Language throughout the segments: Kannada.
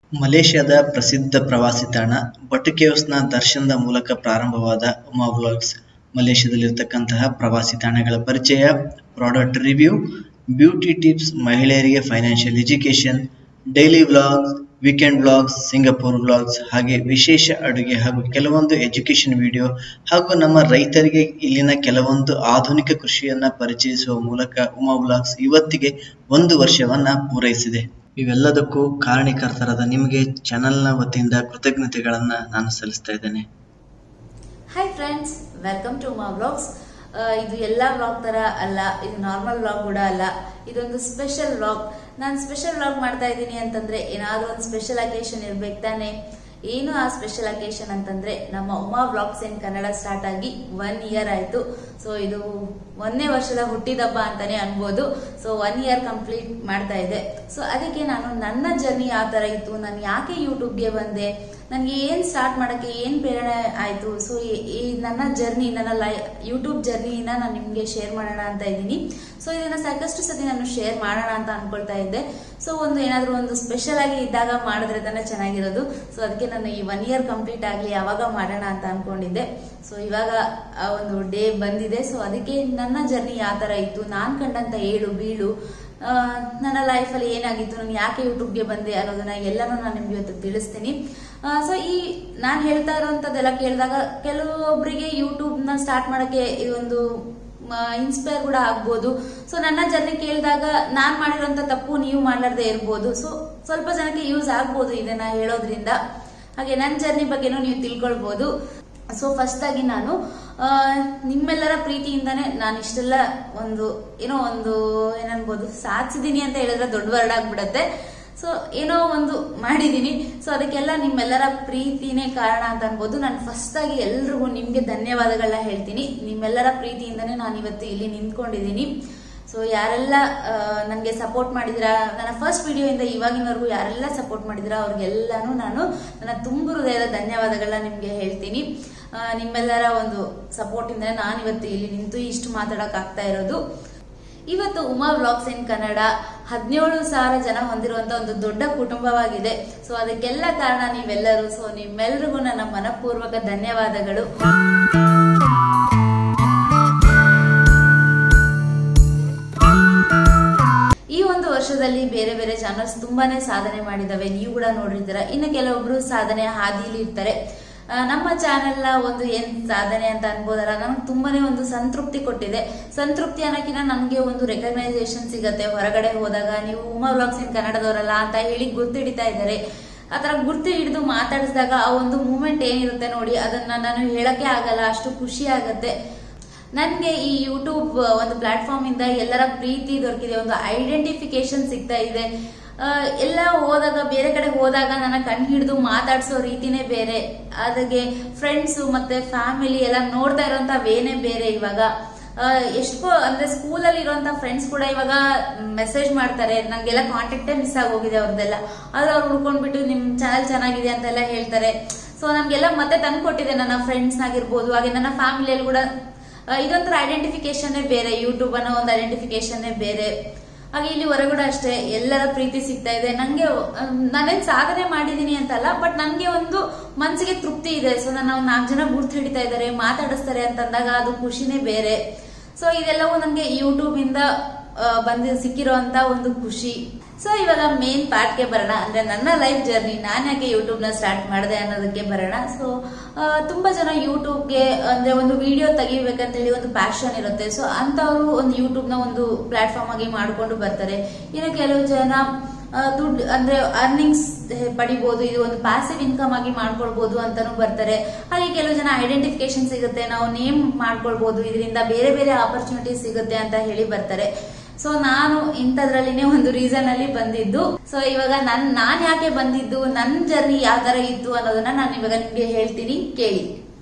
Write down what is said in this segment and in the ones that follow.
ಮಲೇಷ್ಯಾದ ಪ್ರಸಿದ್ಧ ಪ್ರವಾಸಿ ತಾಣ ಬಟುಕೇವ್ಸ್ನ ದರ್ಶನದ ಮೂಲಕ ಪ್ರಾರಂಭವಾದ ಉಮಾ ವ್ಲಾಗ್ಸ್ ಮಲೇಷ್ಯಾದಲ್ಲಿರ್ತಕ್ಕಂತಹ ಪ್ರವಾಸಿ ತಾಣಗಳ ಪರಿಚಯ ಪ್ರಾಡಕ್ಟ್ ರಿವ್ಯೂ ಬ್ಯೂಟಿ ಟಿಪ್ಸ್ ಮಹಿಳೆಯರಿಗೆ financial education daily vlogs weekend vlogs Singapore vlogs ಹಾಗೆ ವಿಶೇಷ ಅಡುಗೆ ಹಾಗೂ ಕೆಲವೊಂದು ಎಜುಕೇಷನ್ ವಿಡಿಯೋ ಹಾಗೂ ನಮ್ಮ ರೈತರಿಗೆ ಇಲ್ಲಿನ ಕೆಲವೊಂದು ಆಧುನಿಕ ಕೃಷಿಯನ್ನ ಪರಿಚಯಿಸುವ ಮೂಲಕ ಉಮಾ ವ್ಲಾಗ್ಸ್ ಇವತ್ತಿಗೆ ಒಂದು ವರ್ಷವನ್ನ ಪೂರೈಸಿದೆ ಇವೆಲ್ಲದಕ್ಕೂ ಕಾರಣೀಕರ್ತರಾದ ನಿಮಗೆ ಚಾನೆಲ್ನ ವತಿಯಿಂದ ಕೃತಜ್ಞತೆಗಳನ್ನ ನಾನು ಸಲ್ಲಿಸ್ತಾ ಇದ್ದೇನೆ ಹಾಯ್ ಫ್ರೆಂಡ್ಸ್ ವೆಲ್ಕಮ್ ಟು ಮಾ ವ್ಲಾಗ್ಸ್ ಇದು ಎಲ್ಲ ವ್ಲಾಗ್ ತರ ಅಲ್ಲ ಇದು ನಾರ್ಮಲ್ ವ್ಲಾಗ್ ಕೂಡ ಅಲ್ಲ ಇದೊಂದು ಸ್ಪೆಷಲ್ ವ್ಲಾಗ್ ನಾನು ಸ್ಪೆಷಲ್ ವ್ಲಾಗ್ ಮಾಡ್ತಾ ಇದ್ದೀನಿ ಅಂತಂದ್ರೆ ಏನಾದ್ರೂ ಒಂದು ಸ್ಪೆಷಲ್ ಅಕೇಶನ್ ಇರ್ಬೇಕು ತಾನೆ ಏನು ಆ ಸ್ಪೆಷಲ್ ಅಕೇಶನ್ ಅಂತಂದ್ರೆ ನಮ್ಮ Uma vlogs in Kannada start ಆಗಿ ಒನ್ ಇಯರ್ ಆಯ್ತು ಸೊ ಇದು ಒಂದನೇ ವರ್ಷದ ಹುಟ್ಟಿದಬ್ಬ ಅಂತಾನೆ ಅನ್ಬೋದು ಸೊ ಒನ್ ಇಯರ್ ಕಂಪ್ಲೀಟ್ ಮಾಡ್ತಾ ಇದೆ ಸೊ ಅದಕ್ಕೆ ನಾನು ನನ್ನ ಜರ್ನಿ ಯಾವ ತರ ಇತ್ತು ನಾನು ಯಾಕೆ ಯೂಟ್ಯೂಬ್ಗೆ ಬಂದೆ ನನಗೆ ಏನ್ ಸ್ಟಾರ್ಟ್ ಮಾಡಕ್ಕೆ ಏನ್ ಪ್ರೇರಣೆ ಆಯ್ತು ಸೊ ಈ ನನ್ನ ಜರ್ನಿ ನನ್ನ ಲೈ ಯೂಟ್ಯೂಬ್ ಜರ್ನಿನ ನಾನು ನಿಮ್ಗೆ ಶೇರ್ ಮಾಡೋಣ ಅಂತ ಇದ್ದೀನಿ ಸೊ ಇದನ್ನ ಸಾಕಷ್ಟು ಸತಿ ನಾನು ಶೇರ್ ಮಾಡೋಣ ಅಂತ ಅನ್ಕೊಳ್ತಾ ಇದ್ದೆ ಸೊ ಒಂದು ಏನಾದ್ರೂ ಒಂದು ಸ್ಪೆಷಲ್ ಆಗಿ ಇದ್ದಾಗ ಮಾಡಿದ್ರೆ ತಾನೇ ಚೆನ್ನಾಗಿರೋದು ಸೊ ಅದಕ್ಕೆ ನಾನು ಈ ಒನ್ ಇಯರ್ ಕಂಪ್ಲೀಟ್ ಆಗ್ಲಿ ಯಾವಾಗ ಮಾಡೋಣ ಅಂತ ಅನ್ಕೊಂಡಿದ್ದೆ ಸೊ ಇವಾಗ ಆ ಒಂದು ಡೇ ಬಂದಿದೆ ಸೊ ಅದಕ್ಕೆ ನನ್ನ ಜರ್ನಿ ಯಾವ ತರ ಇತ್ತು ನಾನ್ ಕಂಡಂತ ಏಳು ಬೀಳು ಆ, ನನ್ನ ಲೈಫಲ್ಲಿ ಏನಾಗಿತ್ತು ನಾನು ಯಾಕೆ ಯೂಟ್ಯೂಬ್ಗೆ ಬಂದೆ ಅನ್ನೋದನ್ನ ಎಲ್ಲನೂ ನಾನು ನಿಮ್ಗೆ ಇವತ್ತು ತಿಳಿಸ್ತೀನಿ ಸೊ ಈ ನಾನು ಹೇಳ್ತಾ ಇರೋಂಥದ್ದೆಲ್ಲ ಕೇಳಿದಾಗ ಕೆಲವೊಬ್ಬರಿಗೆ ಯೂಟ್ಯೂಬ್ನ ಸ್ಟಾರ್ಟ್ ಮಾಡಕ್ಕೆ ಇದೊಂದು ಇನ್ಸ್ಪೈರ್ ಕೂಡ ಆಗ್ಬೋದು ಸೊ ನನ್ನ ಜರ್ನಿ ಕೇಳಿದಾಗ ನಾನ್ ಮಾಡಿರೋಂಥ ತಪ್ಪು ನೀವು ಮಾಡ್ಲಾರ್ದೆ ಇರ್ಬೋದು ಸೊ ಸ್ವಲ್ಪ ಜನಕ್ಕೆ ಯೂಸ್ ಆಗ್ಬೋದು ಇದನ್ನ ಹೇಳೋದ್ರಿಂದ ಹಾಗೆ ನನ್ನ ಜರ್ನಿ ಬಗ್ಗೆನೂ ನೀವು ತಿಳ್ಕೊಳ್ಬೋದು ಸೊ ಫಸ್ಟ್ ಆಗಿ ನಾನು ಆ, ನಿಮ್ಮೆಲ್ಲರ ಪ್ರೀತಿಯಿಂದಾನೇ ನಾನು ಇಷ್ಟೆಲ್ಲ ಒಂದು ಏನೋ ಒಂದು ಏನನ್ಬೋದು ಸಾಧಿಸಿದೀನಿ ಅಂತ ಹೇಳಿದ್ರೆ ದೊಡ್ಡ ವರ್ಡ್ ಆಗ್ಬಿಡತ್ತೆ ಸೊ ಏನೋ ಒಂದು ಮಾಡಿದೀನಿ ಸೊ ಅದಕ್ಕೆಲ್ಲ ನಿಮ್ಮೆಲ್ಲರ ಪ್ರೀತಿನೇ ಕಾರಣ ಅಂತ ಅನ್ಬೋದು ನಾನು ಫಸ್ಟ್ ಆಗಿ ಎಲ್ರಿಗೂ ನಿಮ್ಗೆ ಧನ್ಯವಾದಗಳನ್ನ ಹೇಳ್ತೀನಿ ನಿಮ್ಮೆಲ್ಲರ ಪ್ರೀತಿಯಿಂದಾನೇ ನಾನು ಇವತ್ತು ಇಲ್ಲಿ ನಿಂತ್ಕೊಂಡಿದ್ದೀನಿ ಸೊ ಯಾರೆಲ್ಲ ನನಗೆ ಸಪೋರ್ಟ್ ಮಾಡಿದಿರಾ ನನ್ನ ಫಸ್ಟ್ ವಿಡಿಯೋಯಿಂದ ಇವಾಗಿನವರೆಗೂ ಯಾರೆಲ್ಲ ಸಪೋರ್ಟ್ ಮಾಡಿದಿರಾ ಅವ್ರಿಗೆಲ್ಲಾನು ನಾನು ನನ್ನ ತುಂಬ ಹೃದಯದ ಧನ್ಯವಾದಗಳನ್ನ ನಿಮಗೆ ಹೇಳ್ತೀನಿ ಆ, ನಿಮ್ಮೆಲ್ಲರ ಒಂದು ಸಪೋರ್ಟ್ ಇಂದ ನಾನು ಇವತ್ತು ಇಲ್ಲಿ ನಿಂತು ಇಷ್ಟು ಮಾತಾಡಕ್ ಆಗ್ತಾ ಇರೋದು ಇವತ್ತು ಉಮಾ ವ್ಲಾಗ್ಸ್ ಇನ್ ಕನ್ನಡ ಹದಿನೇಳು ಸಾವಿರ ಜನ ಹೊಂದಿರುವಂತ ಒಂದು ದೊಡ್ಡ ಕುಟುಂಬವಾಗಿದೆ ಸೊ ಅದಕ್ಕೆಲ್ಲ ಕಾರಣ ನೀವೆಲ್ಲರೂ ಸೊ ನಿಮ್ಮೆಲ್ರಿಗೂ ನನ್ನ ಮನಪೂರ್ವಕ ಧನ್ಯವಾದಗಳು ಈ ಒಂದು ವರ್ಷದಲ್ಲಿ ಬೇರೆ ಬೇರೆ ಚಾನಲ್ಸ್ ತುಂಬಾನೇ ಸಾಧನೆ ಮಾಡಿದಾವೆ ನೀವು ಕೂಡ ನೋಡಿರ್ತೀರ ಇನ್ನು ಕೆಲವೊಬ್ರು ಸಾಧನೆ ಹಾದಿಲಿ ಇರ್ತಾರೆ ಆ, ನಮ್ಮ ಚಾನೆಲ್ ನ ಒಂದು ಏನ್ ಸಾಧನೆ ಅಂತ ಅನ್ಬೋದಲ್ಲ ನಮ್ಗೆ ತುಂಬಾನೇ ಒಂದು ಸಂತೃಪ್ತಿ ಕೊಟ್ಟಿದೆ ಸಂತೃಪ್ತಿ ಅನ್ನೋಕಿನ ನಮ್ಗೆ ಒಂದು ರೆಕಗ್ನೈಸೇಷನ್ ಸಿಗತ್ತೆ ಹೊರಗಡೆ ಹೋದಾಗ ನೀವು ಉಮಾ ವ್ಲಾಗ್ಸ್ ಇನ್ ಕನ್ನಡದವರಲ್ಲ ಅಂತ ಹೇಳಿ ಗುರ್ತಿಡಿತಾ ಇದ್ದಾರೆ ಆತರ ಗುರ್ತು ಹಿಡಿದು ಮಾತಾಡಿಸಿದಾಗ ಆ ಒಂದು ಮೂಮೆಂಟ್ ಏನಿರುತ್ತೆ ನೋಡಿ ಅದನ್ನ ನಾನು ಹೇಳಕ್ಕೆ ಆಗಲ್ಲ ಅಷ್ಟು ಖುಷಿ ಆಗತ್ತೆ ನನ್ಗೆ ಈ ಯೂಟ್ಯೂಬ್ ಒಂದು ಪ್ಲಾಟ್ಫಾರ್ಮ್ ಇಂದ ಎಲ್ಲರ ಪ್ರೀತಿ ದೊರಕಿದೆ ಒಂದು ಐಡೆಂಟಿಫಿಕೇಶನ್ ಸಿಗ್ತಾ ಇದೆ ಆ, ಎಲ್ಲ ಹೋದಾಗ ಬೇರೆ ಕಡೆ ಹೋದಾಗ ನನ್ನ ಕಣ್ ಹಿಡಿದು ಮಾತಾಡ್ಸೋ ರೀತಿನೇ ಬೇರೆ ಅದಾಗೆ ಫ್ರೆಂಡ್ಸ್ ಮತ್ತೆ ಫ್ಯಾಮಿಲಿ ಎಲ್ಲ ನೋಡ್ತಾ ಇರೋಂತ ವೇನೇ ಬೇರೆ ಇವಾಗ ಆ, ಎಷ್ಟೋ ಅಂದ್ರೆ ಸ್ಕೂಲಲ್ಲಿ ಇರುವಂತ ಫ್ರೆಂಡ್ಸ್ ಕೂಡ ಇವಾಗ ಮೆಸೇಜ್ ಮಾಡ್ತಾರೆ ನಂಗೆಲ್ಲ ಕಾಂಟ್ಯಾಕ್ಟೇ ಮಿಸ್ ಆಗೋಗಿದೆ ಅವ್ರದ್ದೆಲ್ಲ ಆದ್ರೆ ಅವ್ರು ಹುಡ್ಕೊಂಡ್ಬಿಟ್ಟು ನಿಮ್ ಚಾನಲ್ ಚೆನ್ನಾಗಿದೆ ಅಂತೆಲ್ಲ ಹೇಳ್ತಾರೆ ಸೊ ನಮ್ಗೆಲ್ಲ ಮತ್ತೆ ತಂದ್ಕೊಟ್ಟಿದೆ ನನ್ನ ಫ್ರೆಂಡ್ಸ್ ಆಗಿರ್ಬೋದು ಹಾಗೆ ನನ್ನ ಫ್ಯಾಮಿಲಿಯಲ್ಲಿ ಕೂಡ ಆ, ಇದೊಂಥರ ಐಡೆಂಟಿಫಿಕೇಶನ್ ಬೇರೆ ಯೂಟ್ಯೂಬ್ ಅನ್ನೋ ಒಂದು ಐಡೆಂಟಿಫಿಕೇಶನ್ ಬೇರೆ ಹಾಗೆ ಇಲ್ಲಿ ಹೊರಗಡೆ ಅಷ್ಟೇ ಎಲ್ಲರ ಪ್ರೀತಿ ಸಿಗ್ತಾ ಇದೆ ನಂಗೆ ಅಮ್, ನಾನೇನ್ ಸಾಧನೆ ಮಾಡಿದೀನಿ ಅಂತಲ್ಲ ಬಟ್ ನನ್ಗೆ ಒಂದು ಮನ್ಸಿಗೆ ತೃಪ್ತಿ ಇದೆ ಸೊ ನನ್ನ ಒಂದು ನಾಲ್ಕು ಜನ ಗುರ್ತು ಹಿಡಿತಾ ಇದ್ದಾರೆ ಮಾತಾಡಿಸ್ತಾರೆ ಅಂತಂದಾಗ ಅದು ಖುಷಿನೇ ಬೇರೆ ಸೊ ಇದೆಲ್ಲವೂ ನನ್ಗೆ ಯೂಟ್ಯೂಬ್ ಇಂದ ಆ, ಬಂದು ಸಿಕ್ಕಿರೋಂತ ಒಂದು ಖುಷಿ ಸೊ ಇವಾಗ ಮೇನ್ ಪಾರ್ಟ್ಗೆ ಬರೋಣ ಅಂದ್ರೆ ನನ್ನ ಲೈಫ್ ಜರ್ನಿ ನಾನು ಯಾಕೆ ಯೂಟ್ಯೂಬ್ ನ ಸ್ಟಾರ್ಟ್ ಮಾಡಿದೆ ಅನ್ನೋದಕ್ಕೆ ಬರೋಣ ಸೊ ತುಂಬಾ ಜನ ಯೂಟ್ಯೂಬ್ಗೆ ಅಂದ್ರೆ ಒಂದು ವಿಡಿಯೋ ತೆಗಿಬೇಕಂತ ಹೇಳಿ ಒಂದು ಪ್ಯಾಷನ್ ಇರುತ್ತೆ ಸೊ ಅಂತವರು ಒಂದು ಯೂಟ್ಯೂಬ್ ನ ಒಂದು ಪ್ಲಾಟ್ಫಾರ್ಮ್ ಆಗಿ ಮಾಡ್ಕೊಂಡು ಬರ್ತಾರೆ ಇನ್ನು ಕೆಲವು ಜನ ಆ, ದುಡ್ಡು ಅಂದ್ರೆ ಅರ್ನಿಂಗ್ಸ್ ಪಡಿಬಹುದು ಇದು ಒಂದು ಪ್ಯಾಸಿವ್ ಇನ್ಕಮ್ ಆಗಿ ಮಾಡ್ಕೊಳ್ಬಹುದು ಅಂತಾನು ಬರ್ತಾರೆ ಹಾಗೆ ಕೆಲವು ಜನ ಐಡೆಂಟಿಫಿಕೇಶನ್ ಸಿಗುತ್ತೆ ನಾವು ನೇಮ್ ಮಾಡ್ಕೊಳ್ಬಹುದು ಇದರಿಂದ ಬೇರೆ ಬೇರೆ ಆಪರ್ಚುನಿಟೀಸ್ ಸಿಗುತ್ತೆ ಅಂತ ಹೇಳಿ ಬರ್ತಾರೆ ಸೊ ನಾನು ಇಂಥದ್ರಲ್ಲಿನೇ ಒಂದು ರೀಸನ್ ಅಲ್ಲಿ ಬಂದಿದ್ದು ಸೊ ಇವಾಗ ನನ್ ನಾನ್ ಯಾಕೆ ಬಂದಿದ್ದು ನನ್ ಜರ್ನಿ ಯಾವ ತರ ಇತ್ತು ಅನ್ನೋದನ್ನ ನಾನು ಇವಾಗ ನಿಮ್ಗೆ ಹೇಳ್ತೀನಿ ಕೇಳಿ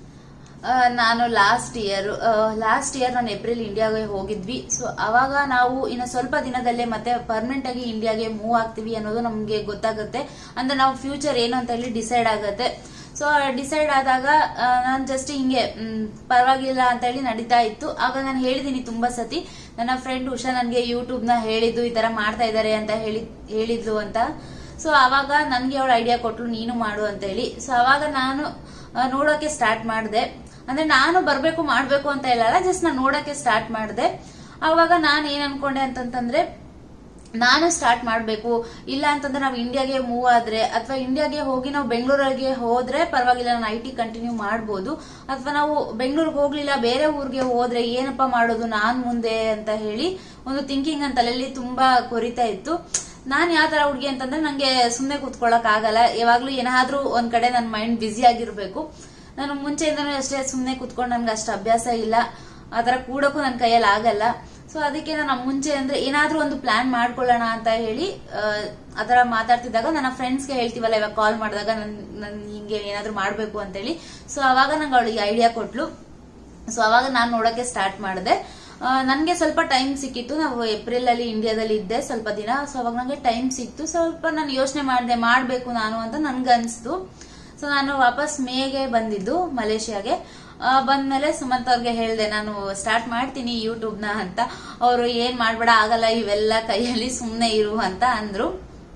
ಆ, ನಾನು ಲಾಸ್ಟ್ ಇಯರ್ ಲಾಸ್ಟ್ ಇಯರ್ ನಾನು ಏಪ್ರಿಲ್ ಇಂಡಿಯಾಗೆ ಹೋಗಿದ್ವಿ ಸೊ ಅವಾಗ ನಾವು ಇನ್ನು ಸ್ವಲ್ಪ ದಿನದಲ್ಲೇ ಮತ್ತೆ ಪರ್ಮನೆಂಟ್ ಆಗಿ ಇಂಡಿಯಾಗೆ ಮೂವ್ ಆಗ್ತೀವಿ ಅನ್ನೋದು ನಮ್ಗೆ ಗೊತ್ತಾಗುತ್ತೆ ಅಂದ್ರೆ ನಾವು ಫ್ಯೂಚರ್ ಏನು ಅಂತ ಹೇಳಿ ಡಿಸೈಡ್ ಆಗುತ್ತೆ ಸೊ ಡಿಸೈಡ್ ಆದಾಗ ನಾನು ಜಸ್ಟ್ ಹಿಂಗೆ ಮ್, ಪರವಾಗಿಲ್ಲ ಅಂತ ಹೇಳಿ ನಡೀತಾ ಇತ್ತು ಆಗ ನಾನು ಹೇಳಿದೀನಿ ತುಂಬಾ ಸತಿ ನನ್ನ ಫ್ರೆಂಡ್ ಉಷಾ ನನಗೆ ಯೂಟ್ಯೂಬ್ ನ ಹೇಳಿದ್ದು ಈ ತರ ಮಾಡ್ತಾ ಇದ್ದಾರೆ ಅಂತ ಹೇಳಿ ಹೇಳಿದ್ಲು ಅಂತ ಸೊ ಅವಾಗ ನನಗೆ ಅವಳು ಐಡಿಯಾ ಕೊಟ್ಲು ನೀನು ಮಾಡು ಅಂತ ಹೇಳಿ ಸೊ ಅವಾಗ ನಾನು ಆ, ನೋಡೋಕೆ ಸ್ಟಾರ್ಟ್ ಮಾಡಿದೆ ಅಂದ್ರೆ ನಾನು ಬರಬೇಕು ಮಾಡಬೇಕು ಅಂತ ಹೇಳಲ್ಲ ಜಸ್ಟ್ ನಾನು ನೋಡೋಕೆ ಸ್ಟಾರ್ಟ್ ಮಾಡಿದೆ ಅವಾಗ ನಾನು ಏನ್ ಅನ್ಕೊಂಡೆ ಅಂತಂತಂದ್ರೆ ನಾನು ಸ್ಟಾರ್ಟ್ ಮಾಡಬೇಕು ಇಲ್ಲ ಅಂತಂದ್ರೆ ನಾವು ಇಂಡಿಯಾಗೆ ಮೂವ್ ಆದ್ರೆ ಅಥವಾ ಇಂಡಿಯಾಗೆ ಹೋಗಿ ನಾವು ಬೆಂಗಳೂರಿಗೆ ಹೋದ್ರೆ ಪರವಾಗಿಲ್ಲ ನಾನು ಐ ಟಿ ಕಂಟಿನ್ಯೂ ಮಾಡ್ಬೋದು ಅಥವಾ ನಾವು ಬೆಂಗಳೂರಿಗೆ ಹೋಗ್ಲಿಲ್ಲ ಬೇರೆ ಊರಿಗೆ ಹೋದ್ರೆ ಏನಪ್ಪ ಮಾಡೋದು ನಾನ್ ಮುಂದೆ ಅಂತ ಹೇಳಿ ಒಂದು ಥಿಂಕಿಂಗ್ ನನ್ನ ತಲೆಯಲ್ಲಿ ತುಂಬಾ ಕೊರಿತಾ ಇತ್ತು ನಾನ್ ಯಾವ ತರ ಹುಡುಗಿ ಅಂತಂದ್ರೆ ನಂಗೆ ಸುಮ್ಮನೆ ಕೂತ್ಕೊಳ್ಳಕ್ ಆಗಲ್ಲ ಯಾವಾಗ್ಲೂ ಏನಾದ್ರೂ ಒಂದ್ ಕಡೆ ನನ್ನ ಮೈಂಡ್ ಬ್ಯುಸಿ ಆಗಿರ್ಬೇಕು ನಾನು ಮುಂಚೆಯಿಂದನೂ ಅಷ್ಟೇ ಸುಮ್ಮನೆ ಕೂತ್ಕೊಂಡು ನನ್ಗೆ ಅಷ್ಟು ಅಭ್ಯಾಸ ಇಲ್ಲ ಆ ತರ ಕೂಡಕ್ಕೂ ನನ್ನ ಕೈಯಲ್ಲಿ ಆಗಲ್ಲ ಸೊ ಅದಕ್ಕೆ ನಾನು ಮುಂಚೆ ಅಂದ್ರೆ ಏನಾದ್ರೂ ಒಂದು ಪ್ಲಾನ್ ಮಾಡ್ಕೊಳ್ಳೋಣ ಅಂತ ಹೇಳಿ ಆ, ಆ ತರ ಮಾತಾಡ್ತಿದ್ದಾಗ ನನ್ನ ಫ್ರೆಂಡ್ಸ್ಗೆ ಹೇಳ್ತೀವಲ್ಲ ಇವಾಗ ಕಾಲ್ ಮಾಡಿದಾಗ ನನ್ ನನ್ ಹಿಂಗೆ ಏನಾದ್ರೂ ಮಾಡ್ಬೇಕು ಅಂತ ಹೇಳಿ ಸೊ ಅವಾಗ ನಂಗೆ ಅವಳಿಗೆ ಐಡಿಯಾ ಕೊಟ್ಲು ಸೊ ಅವಾಗ ನಾನು ನೋಡಕ್ಕೆ ಸ್ಟಾರ್ಟ್ ಮಾಡಿದೆ ನನಗೆ ಸ್ವಲ್ಪ ಟೈಮ್ ಸಿಕ್ಕಿತ್ತು ನಾವು ಏಪ್ರಿಲ್ ಅಲ್ಲಿ ಇಂಡಿಯಾದಲ್ಲಿ ಇದ್ದೆ ಸ್ವಲ್ಪ ದಿನ ಸೊ ಅವಾಗ ನನಗೆ ಟೈಮ್ ಸಿಕ್ತು ಸ್ವಲ್ಪ ನಾನು ಯೋಚನೆ ಮಾಡಿದೆ ಮಾಡಬೇಕು ನಾನು ಅಂತ ನನ್ಗೆ ಅನಿಸ್ತು ಸೊ ನಾನು ವಾಪಸ್ ಮೇಗೆ ಬಂದಿದ್ದು ಮಲೇಷಿಯಾಗೆ ಆ, ಬಂದ್ಮೇಲೆ ಸುಮಂತ್ ಅವ್ರಿಗೆ ಹೇಳಿದೆ ನಾನು ಸ್ಟಾರ್ಟ್ ಮಾಡ್ತೀನಿ ಯೂಟ್ಯೂಬ್ ನ ಅಂತ ಅವರು ಏನ್ ಮಾಡ್ಬೇಡ ಆಗಲ್ಲ ಇವೆಲ್ಲ ಕೈಯಲ್ಲಿ ಸುಮ್ಮನೆ ಇರು ಅಂತ ಅಂದ್ರು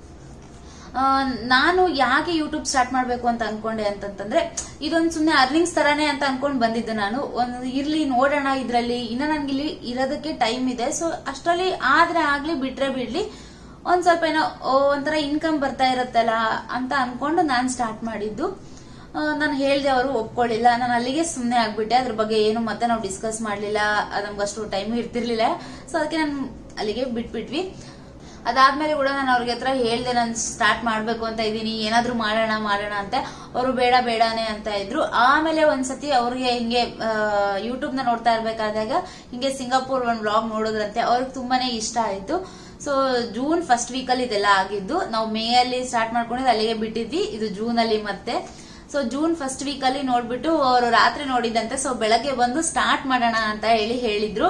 ಆ, ನಾನು ಯಾಕೆ ಯೂಟ್ಯೂಬ್ ಸ್ಟಾರ್ಟ್ ಮಾಡ್ಬೇಕು ಅಂತ ಅನ್ಕೊಂಡೆ ಅಂತಂತಂದ್ರೆ ಇದೊಂದು ಸುಮ್ಮನೆ ಅರ್ನಿಂಗ್ಸ್ ತರಾನೇ ಅಂತ ಅನ್ಕೊಂಡ್ ಬಂದಿದ್ದು ನಾನು ಒಂದು ಇರ್ಲಿ ನೋಡೋಣ ಇದ್ರಲ್ಲಿ ಇನ್ನ ನನ್ಗೆ ಇಲ್ಲಿ ಇರೋದಕ್ಕೆ ಟೈಮ್ ಇದೆ ಸೊ ಅಷ್ಟರಲ್ಲಿ ಆದ್ರೆ ಆಗ್ಲಿ ಬಿಟ್ರೆ ಬಿಡ್ಲಿ ಒಂದ್ ಸ್ವಲ್ಪ ಏನೋ ಓ, ಒಂಥರ ಇನ್ಕಮ್ ಬರ್ತಾ ಇರತ್ತಲ್ಲ ಅಂತ ಅನ್ಕೊಂಡು ನಾನ್ ಸ್ಟಾರ್ಟ್ ಮಾಡಿದ್ದು ನಾನು ಹೇಳ್ದೆ ಅವರು ಒಪ್ಕೊಳ್ಳಿಲ್ಲ ನಾನು ಅಲ್ಲಿಗೆ ಸುಮ್ಮನೆ ಆಗ್ಬಿಟ್ಟೆ ಅದ್ರ ಬಗ್ಗೆ ಏನು ಮತ್ತೆ ನಾವು ಡಿಸ್ಕಸ್ ಮಾಡ್ಲಿಲ್ಲ ಅದ್ ನಮ್ಗಷ್ಟು ಟೈಮ್ ಇರ್ತಿರ್ಲಿಲ್ಲ ಸೊ ಅದಕ್ಕೆ ನಾನು ಅಲ್ಲಿಗೆ ಬಿಟ್ಬಿಟ್ವಿ ಅದಾದ್ಮೇಲೆ ಕೂಡ ನಾನು ಅವ್ರಿಗೆ ಹತ್ರ ಹೇಳ್ದೆ ನಾನು ಸ್ಟಾರ್ಟ್ ಮಾಡ್ಬೇಕು ಅಂತ ಇದ್ದೀನಿ ಏನಾದ್ರೂ ಮಾಡೋಣ ಮಾಡೋಣ ಅಂತ ಅವರು ಬೇಡ ಬೇಡಾನೆ ಅಂತ ಇದ್ರು ಆಮೇಲೆ ಒಂದ್ಸತಿ ಅವ್ರಿಗೆ ಹಿಂಗೆ ಯೂಟ್ಯೂಬ್ ನ ನೋಡ್ತಾ ಇರ್ಬೇಕಾದಾಗ ಹಿಂಗೆ ಸಿಂಗಾಪುರ್ ಒಂದ್ ವ್ಲಾಗ್ ನೋಡೋದ್ರಂತೆ ಅವ್ರಿಗೆ ತುಂಬಾನೇ ಇಷ್ಟ ಆಯ್ತು ಸೊ ಜೂನ್ ಫಸ್ಟ್ ವೀಕ್ ಅಲ್ಲಿ ಇದೆಲ್ಲ ಆಗಿದ್ದು ನಾವು ಮೇ ಅಲ್ಲಿ ಸ್ಟಾರ್ಟ್ ಮಾಡ್ಕೊಂಡಿದ್ದು ಅಲ್ಲಿಗೆ ಬಿಟ್ಟಿದ್ವಿ ಇದು ಜೂನ್ ಅಲ್ಲಿ ಮತ್ತೆ ಸೊ ಜೂನ್ ಫಸ್ಟ್ ವೀಕ್ ಅಲ್ಲಿ ನೋಡ್ಬಿಟ್ಟು ಅವರು ರಾತ್ರಿ ನೋಡಿದಂತೆ ಸೊ ಬೆಳಗ್ಗೆ ಬಂದು ಸ್ಟಾರ್ಟ್ ಮಾಡೋಣ ಅಂತ ಹೇಳಿ ಹೇಳಿದ್ರು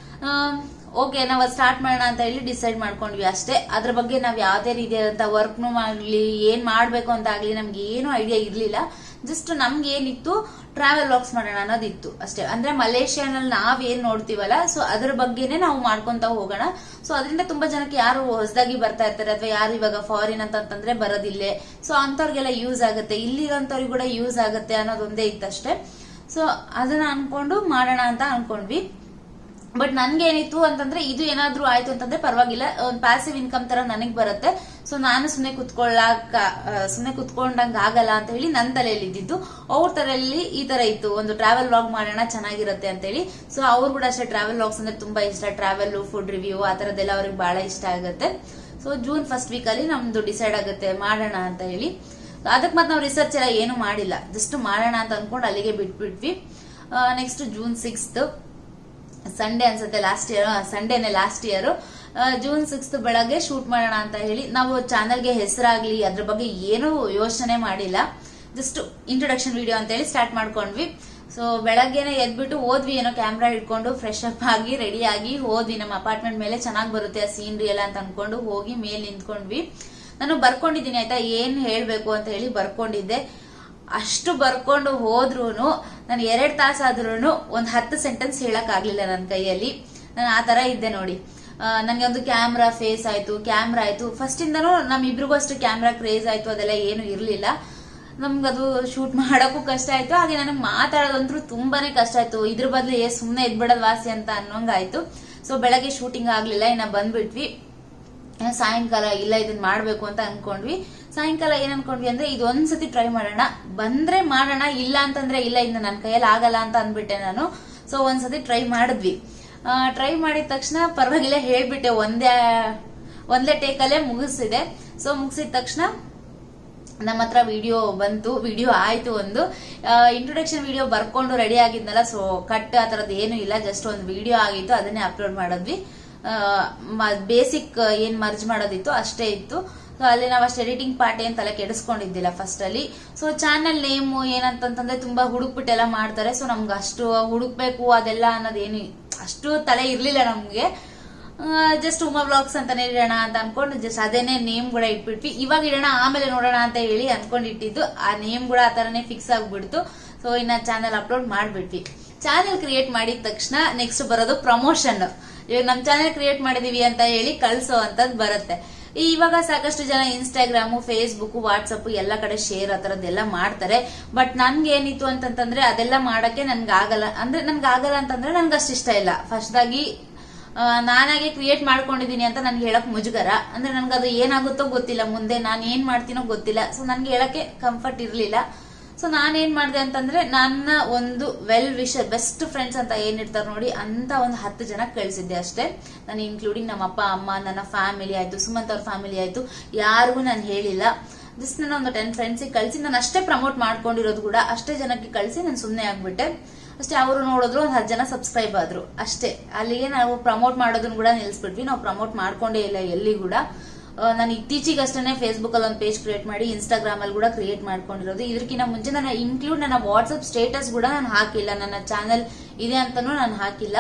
ಓಕೆ ನಾವು ಸ್ಟಾರ್ಟ್ ಮಾಡೋಣ ಅಂತ ಹೇಳಿ ಡಿಸೈಡ್ ಮಾಡ್ಕೊಂಡ್ವಿ ಅಷ್ಟೇ ಅದ್ರ ಬಗ್ಗೆ ನಾವ್ ಯಾವ್ದೇ ರೀತಿಯಾದಂತ ವರ್ಕ್ನು ಆಗ್ಲಿ ಏನ್ ಮಾಡ್ಬೇಕು ಅಂತ ಆಗ್ಲಿ ನಮ್ಗೆ ಏನು ಐಡಿಯಾ ಇರ್ಲಿಲ್ಲ ಜಸ್ಟ್ ನಮ್ಗೆ ಏನಿತ್ತು ಟ್ರಾವೆಲ್ ವಾಕ್ಸ್ ಮಾಡೋಣ ಅನ್ನೋದಿತ್ತು ಅಷ್ಟೇ ಅಂದ್ರೆ ಮಲೇಷಿಯಾನಲ್ಲಿ ನಾವ್ ಏನ್ ನೋಡ್ತೀವಲ್ಲ ಸೊ ಅದ್ರ ಬಗ್ಗೆನೆ ನಾವು ಮಾಡ್ಕೊಂತ ಹೋಗೋಣ ಸೊ ಅದರಿಂದ ತುಂಬಾ ಜನಕ್ಕೆ ಯಾರು ಹೊಸದಾಗಿ ಬರ್ತಾ ಇರ್ತಾರೆ ಅಥವಾ ಯಾರು ಇವಾಗ ಫಾರಿನ್ ಅಂತಂದ್ರೆ ಬರೋದಿಲ್ಲೇ ಸೊ ಅಂತವ್ರಿಗೆಲ್ಲ ಯೂಸ್ ಆಗುತ್ತೆ ಇಲ್ಲಿರೋಂಥವ್ರಿಗೆ ಕೂಡ ಯೂಸ್ ಆಗುತ್ತೆ ಅನ್ನೋದೊಂದೇ ಇತ್ತಷ್ಟೇ ಸೊ ಅದನ್ನ ಅನ್ಕೊಂಡು ಮಾಡೋಣ ಅಂತ ಅನ್ಕೊಂಡ್ವಿ ಬಟ್ ನನ್ಗೆ ಏನಿತ್ತು ಅಂತಂದ್ರೆ ಇದು ಏನಾದ್ರೂ ಆಯ್ತು ಅಂತಂದ್ರೆ ಪರವಾಗಿಲ್ಲ ಒಂದು ಪ್ಯಾಸಿವ್ ಇನ್ಕಮ್ ತರ ನನಗ್ ಬರುತ್ತೆ ಸೊ ನಾನು ಸುಮ್ನೆ ಕುತ್ಕೊಳ್ಳಾಕ ಸುಮ್ನೆ ಕುತ್ಕೊಂಡಂಗ ಆಗಲ್ಲ ಅಂತ ಹೇಳಿ ನನ್ನ ತಲೆಯಲ್ಲಿ ಇದ್ದಿದ್ದು ಅವ್ರ ತಲೆಯಲ್ಲಿ ಈ ತರ ಇತ್ತು ಒಂದು ಟ್ರಾವೆಲ್ ವ್ಲಾಗ್ ಮಾಡೋಣ ಚೆನ್ನಾಗಿರುತ್ತೆ ಅಂತ ಹೇಳಿ ಸೊ ಅವ್ರು ಕೂಡ ಅಷ್ಟೇ ಟ್ರಾವೆಲ್ ವ್ಲಾಗ್ಸ್ ಅಂದ್ರೆ ತುಂಬಾ ಇಷ್ಟ ಟ್ರಾವೆಲ್ ಫುಡ್ ರಿವ್ಯೂ ಆ ತರದ್ದೆಲ್ಲ ಅವ್ರಿಗೆ ಬಹಳ ಇಷ್ಟ ಆಗುತ್ತೆ ಸೊ ಜೂನ್ ಫಸ್ಟ್ ವೀಕ್ ಅಲ್ಲಿ ನಮ್ದು ಡಿಸೈಡ್ ಆಗುತ್ತೆ ಮಾಡೋಣ ಅಂತ ಹೇಳಿ ಅದಕ್ಕೆ ಮತ್ತೆ ನಾವು ರಿಸರ್ಚ್ ಎಲ್ಲ ಏನು ಮಾಡಿಲ್ಲ ಜಸ್ಟ್ ಮಾಡೋಣ ಅಂತ ಅನ್ಕೊಂಡು ಅಲ್ಲಿಗೆ ಬಿಟ್ಬಿಟ್ವಿ ನೆಕ್ಸ್ಟ್ ಜೂನ್ ಸಿಕ್ಸ್ತ್ ಸಂಡೇ ಅನ್ಸುತ್ತೆ ಲಾಸ್ಟ್ ಇಯರ್ ಸಂಡೇನೆ ಲಾಸ್ಟ್ ಇಯರ್ ಜೂನ್ ಸಿಕ್ಸ್ತ್ ಬೆಳಗ್ಗೆ ಶೂಟ್ ಮಾಡೋಣ ಅಂತ ಹೇಳಿ ನಾವು ಚಾನಲ್ಗೆ ಹೆಸರಾಗ್ಲಿ ಅದ್ರ ಬಗ್ಗೆ ಏನೂ ಯೋಚನೆ ಮಾಡಿಲ್ಲ ಜಸ್ಟ್ ಇಂಟ್ರೊಡಕ್ಷನ್ ವಿಡಿಯೋ ಅಂತ ಹೇಳಿ ಸ್ಟಾರ್ಟ್ ಮಾಡ್ಕೊಂಡ್ವಿ ಸೊ ಬೆಳಗ್ಗೆನೆ ಎದ್ಬಿಟ್ಟು ಹೋದ್ವಿ ಏನೋ ಕ್ಯಾಮ್ರಾ ಇಟ್ಕೊಂಡು ಫ್ರೆಶ್ ಅಪ್ ಆಗಿ ರೆಡಿ ಆಗಿ ಹೋದ್ವಿ ನಮ್ಮ ಅಪಾರ್ಟ್ಮೆಂಟ್ ಮೇಲೆ ಚೆನ್ನಾಗಿ ಬರುತ್ತೆ ಆ ಸೀನ್ರಿ ಎಲ್ಲ ಅಂತ ಅನ್ಕೊಂಡು ಹೋಗಿ ಮೇಲ್ ನಿಂತ್ಕೊಂಡ್ವಿ ನಾನು ಬರ್ಕೊಂಡಿದ್ದೀನಿ ಆಯ್ತಾ ಏನ್ ಹೇಳ್ಬೇಕು ಅಂತ ಹೇಳಿ ಬರ್ಕೊಂಡಿದ್ದೆ ಅಷ್ಟು ಬರ್ಕೊಂಡು ಹೋದ್ರೂನು ನಾನು ಎರಡ್ ತಾಸಾದ್ರೂ ಒಂದ್ ಹತ್ತು ಸೆಂಟೆನ್ಸ್ ಹೇಳಕ್ ಆಗ್ಲಿಲ್ಲ ನನ್ನ ಕೈಯಲ್ಲಿ ನಾನು ಆ ತರ ಇದ್ದೆ ನೋಡಿ ನನಗೆ ಒಂದು ಕ್ಯಾಮ್ರಾ ಫೇಸ್ ಆಯ್ತು ಕ್ಯಾಮ್ರಾ ಆಯ್ತು ಫಸ್ಟ್ ಇಂದನೂ ನಮ್ಮಿಬ್ರಿಗೂ ಅಷ್ಟು ಕ್ಯಾಮ್ರಾ ಕ್ರೇಜ್ ಆಯ್ತು ಅದೆಲ್ಲ ಏನು ಇರ್ಲಿಲ್ಲ ನಮ್ಗದು ಶೂಟ್ ಮಾಡೋಕ್ಕೂ ಕಷ್ಟ ಆಯ್ತು ಹಾಗೆ ನನಗೆ ಮಾತಾಡೋದಂತೂ ತುಂಬಾನೇ ಕಷ್ಟ ಆಯ್ತು ಇದ್ರ ಬದಲು ಏ ಸುಮ್ಮನೆ ಇದ್ಬಿಡೋದ್ ವಾಸಿ ಅಂತ ಅನ್ನೋಂಗಾಯ್ತು ಸೊ ಬೆಳಗ್ಗೆ ಶೂಟಿಂಗ್ ಆಗ್ಲಿಲ್ಲ ಇನ್ನ ಬಂದ್ಬಿಟ್ವಿ ಸಾಯಂಕಾಲ ಇಲ್ಲ ಇದನ್ನ ಮಾಡ್ಬೇಕು ಅಂತ ಅನ್ಕೊಂಡ್ವಿ ಸಾಯಂಕಾಲ ಏನ್ ಅನ್ಕೊಂಡ್ವಿ ಅಂದ್ರೆ ಇದು ಒಂದ್ಸತಿ ಟ್ರೈ ಮಾಡೋಣ ಬಂದ್ರೆ ಮಾಡೋಣ ಇಲ್ಲ ಅಂತಂದ್ರೆ ಇಲ್ಲ ಇನ್ನು ನನ್ನ ಕೈಯಲ್ಲಿ ಆಗಲ್ಲ ಅಂತ ಅಂದ್ಬಿಟ್ಟೆ ನಾನು ಸೊ ಒಂದ್ಸತಿ ಟ್ರೈ ಮಾಡಿದ್ವಿ ಟ್ರೈ ಮಾಡಿದ ತಕ್ಷಣ ಪರವಾಗಿಲ್ಲ ಹೇಳ್ಬಿಟ್ಟೆ ಒಂದೇ ಒಂದೇ ಟೇಕಲ್ಲೇ ಮುಗಿಸಿದೆ ಸೊ ಮುಗಿಸಿದ ತಕ್ಷಣ ನಮ್ಮ ಹತ್ರ ವಿಡಿಯೋ ಬಂತು ವಿಡಿಯೋ ಆಯ್ತು ಒಂದು ಇಂಟ್ರೊಡಕ್ಷನ್ ವಿಡಿಯೋ ಬರ್ಕೊಂಡು ರೆಡಿ ಆಗಿದ್ನಲ್ಲ ಸೊ ಕಟ್ ಆ ಥರದ್ದು ಏನು ಇಲ್ಲ ಜಸ್ಟ್ ಒಂದು ವಿಡಿಯೋ ಆಗಿತ್ತು ಅದನ್ನೇ ಅಪ್ಲೋಡ್ ಮಾಡಿದ್ವಿ ಬೇಸಿಕ್ ಏನ್ ಮರ್ಜ್ ಮಾಡೋದಿತ್ತು ಅಷ್ಟೇ ಇತ್ತು ಸೊ ಅಲ್ಲಿ ನಾವು ಅಷ್ಟು ಎಡಿಟಿಂಗ್ ಪಾರ್ಟ್ ಏನ್ ತಲೆ ಕೆಡಿಸ್ಕೊಂಡಿದ್ದಿಲ್ಲ ಫಸ್ಟ್ ಅಲ್ಲಿ ಸೊ ಚಾನಲ್ ನೇಮ್ ಏನಂತಂತಂದ್ರೆ ತುಂಬಾ ಹುಡುಕ್ಬಿಟ್ಟೆಲ್ಲ ಮಾಡ್ತಾರೆ ಸೊ ನಮ್ಗೆ ಅಷ್ಟು ಹುಡುಕ್ಬೇಕು ಅದೆಲ್ಲ ಅನ್ನೋದೇನು ಅಷ್ಟು ತಲೆ ಇರ್ಲಿಲ್ಲ ನಮ್ಗೆ ಜಸ್ಟ್ ಉಮಾ ಬ್ಲಾಗ್ಸ್ ಅಂತಾನೆ ಇಡೋಣ ಅಂತ ಅನ್ಕೊಂಡು ಜಸ್ಟ್ ಅದೇನೆ ನೇಮ್ ಕೂಡ ಇಟ್ಬಿಟ್ವಿ ಇವಾಗ ಇಡೋಣ ಆಮೇಲೆ ನೋಡೋಣ ಅಂತ ಹೇಳಿ ಅನ್ಕೊಂಡು ಇಟ್ಟಿದ್ದು ಆ ನೇಮ್ ಕೂಡ ಆ ತರನೇ ಫಿಕ್ಸ್ ಆಗ್ಬಿಡ್ತು ಸೊ ಇನ್ನ ಚಾನಲ್ ಅಪ್ಲೋಡ್ ಮಾಡ್ಬಿಟ್ವಿ ಚಾನೆಲ್ ಕ್ರಿಯೇಟ್ ಮಾಡಿದ ತಕ್ಷಣ ನೆಕ್ಸ್ಟ್ ಬರೋದು ಪ್ರಮೋಷನ್ ಇವಾಗ ನಮ್ ಚಾನೆಲ್ ಕ್ರಿಯೇಟ್ ಮಾಡಿದೀವಿ ಅಂತ ಹೇಳಿ ಕಳ್ಸೋ ಅಂತದ್ ಬರುತ್ತೆ ಇವಾಗ ಸಾಕಷ್ಟು ಜನ ಇನ್ಸ್ಟಾಗ್ರಾಮು ಫೇಸ್ಬುಕ್ ವಾಟ್ಸಪ್ ಎಲ್ಲ ಕಡೆ ಶೇರ್ ಆ ಥರದ್ದೆಲ್ಲ ಮಾಡ್ತಾರೆ ಬಟ್ ನನ್ಗೆ ಏನಿತ್ತು ಅಂತಂತಂದ್ರೆ ಅದೆಲ್ಲ ಮಾಡಕ್ಕೆ ನನ್ಗೆ ಆಗಲ್ಲ ಅಂದ್ರೆ ನನ್ಗೆ ಆಗಲ್ಲ ಅಂತಂದ್ರೆ ನನ್ಗೆ ಅಷ್ಟು ಇಷ್ಟ ಇಲ್ಲ ಫಸ್ಟ್ದಾಗಿ ನಾನಾಗೆ ಕ್ರಿಯೇಟ್ ಮಾಡ್ಕೊಂಡಿದೀನಿ ಅಂತ ನನ್ಗೆ ಹೇಳಕ್ ಮುಜುಗರ ಅಂದ್ರೆ ನನ್ಗೆ ಅದು ಏನಾಗುತ್ತೋ ಗೊತ್ತಿಲ್ಲ ಮುಂದೆ ನಾನು ಏನ್ ಮಾಡ್ತೀನೋ ಗೊತ್ತಿಲ್ಲ ಸೊ ನನ್ಗೆ ಹೇಳಕ್ಕೆ ಕಂಫರ್ಟ್ ಇರ್ಲಿಲ್ಲ ಸೊ ನಾನೇನ್ ಮಾಡಿದೆ ಅಂತಂದ್ರೆ ನನ್ನ ಒಂದು ವೆಲ್ ವಿಶರ್ ಬೆಸ್ಟ್ ಫ್ರೆಂಡ್ಸ್ ಅಂತ ಏನಿರ್ತಾರೆ ನೋಡಿ ಅಂತ ಒಂದು ಹತ್ತು ಜನ ಕಳಿಸಿದ್ದೆ ಅಷ್ಟೇ ನಾನು ಇನ್ಕ್ಲೂಡಿಂಗ್ ನಮ್ಮ ಅಪ್ಪ ಅಮ್ಮ ನನ್ನ ಫ್ಯಾಮಿಲಿ ಆಯ್ತು ಸುಮಂತ್ ಅವ್ರ ಫ್ಯಾಮಿಲಿ ಆಯ್ತು ಯಾರಿಗೂ ನಾನು ಹೇಳಿಲ್ಲ ಜಸ್ಟ್ ನಾನು ಒಂದು ಟೆನ್ ಫ್ರೆಂಡ್ಸಿಗೆ ಕಳಿಸಿ ನಾನು ಅಷ್ಟೇ ಪ್ರಮೋಟ್ ಮಾಡ್ಕೊಂಡಿರೋದು ಕೂಡ ಅಷ್ಟೇ ಜನಕ್ಕೆ ಕಳಿಸಿ ನಾನು ಸುಮ್ಮನೆ ಆಗ್ಬಿಟ್ಟೆ ಅಷ್ಟೇ ಅವರು ನೋಡಿದ್ರು ಒಂದು ಹತ್ತು ಜನ ಸಬ್ಸ್ಕ್ರೈಬ್ ಆದ್ರು ಅಷ್ಟೇ ಅಲ್ಲಿಗೆ ನಾವು ಪ್ರಮೋಟ್ ಮಾಡೋದನ್ನ ಕೂಡ ನಿಲ್ಸ್ಬಿಟ್ವಿ ನಾವು ಪ್ರಮೋಟ್ ಮಾಡ್ಕೊಂಡೇ ಇಲ್ಲ ಎಲ್ಲಿ ಕೂಡ ಆ, ನಾನು ಇತ್ತೀಚೆಗಷ್ಟೇ ಫೇಸ್ಬುಕ್ ಅಲ್ಲಿ ಒಂದು ಪೇಜ್ ಕ್ರಿಯೇಟ್ ಮಾಡಿ ಇನ್ಸ್ಟಾಗ್ರಾಮ್ ಅಲ್ಲಿ ಕೂಡ ಕ್ರಿಯೇಟ್ ಮಾಡ್ಕೊಂಡಿರೋದು ಇದಕ್ಕಿಂತ ಮುಂಚೆ ನಾನು ಇನ್ಕ್ಲೂಡ್ ನನ್ನ ವಾಟ್ಸ್ಆಪ್ ಸ್ಟೇಟಸ್ ಕೂಡ ನಾನು ಹಾಕಿಲ್ಲ ನನ್ನ ಚಾನೆಲ್ ಇದೆ ಅಂತಾನೂ ನಾನು ಹಾಕಿಲ್ಲ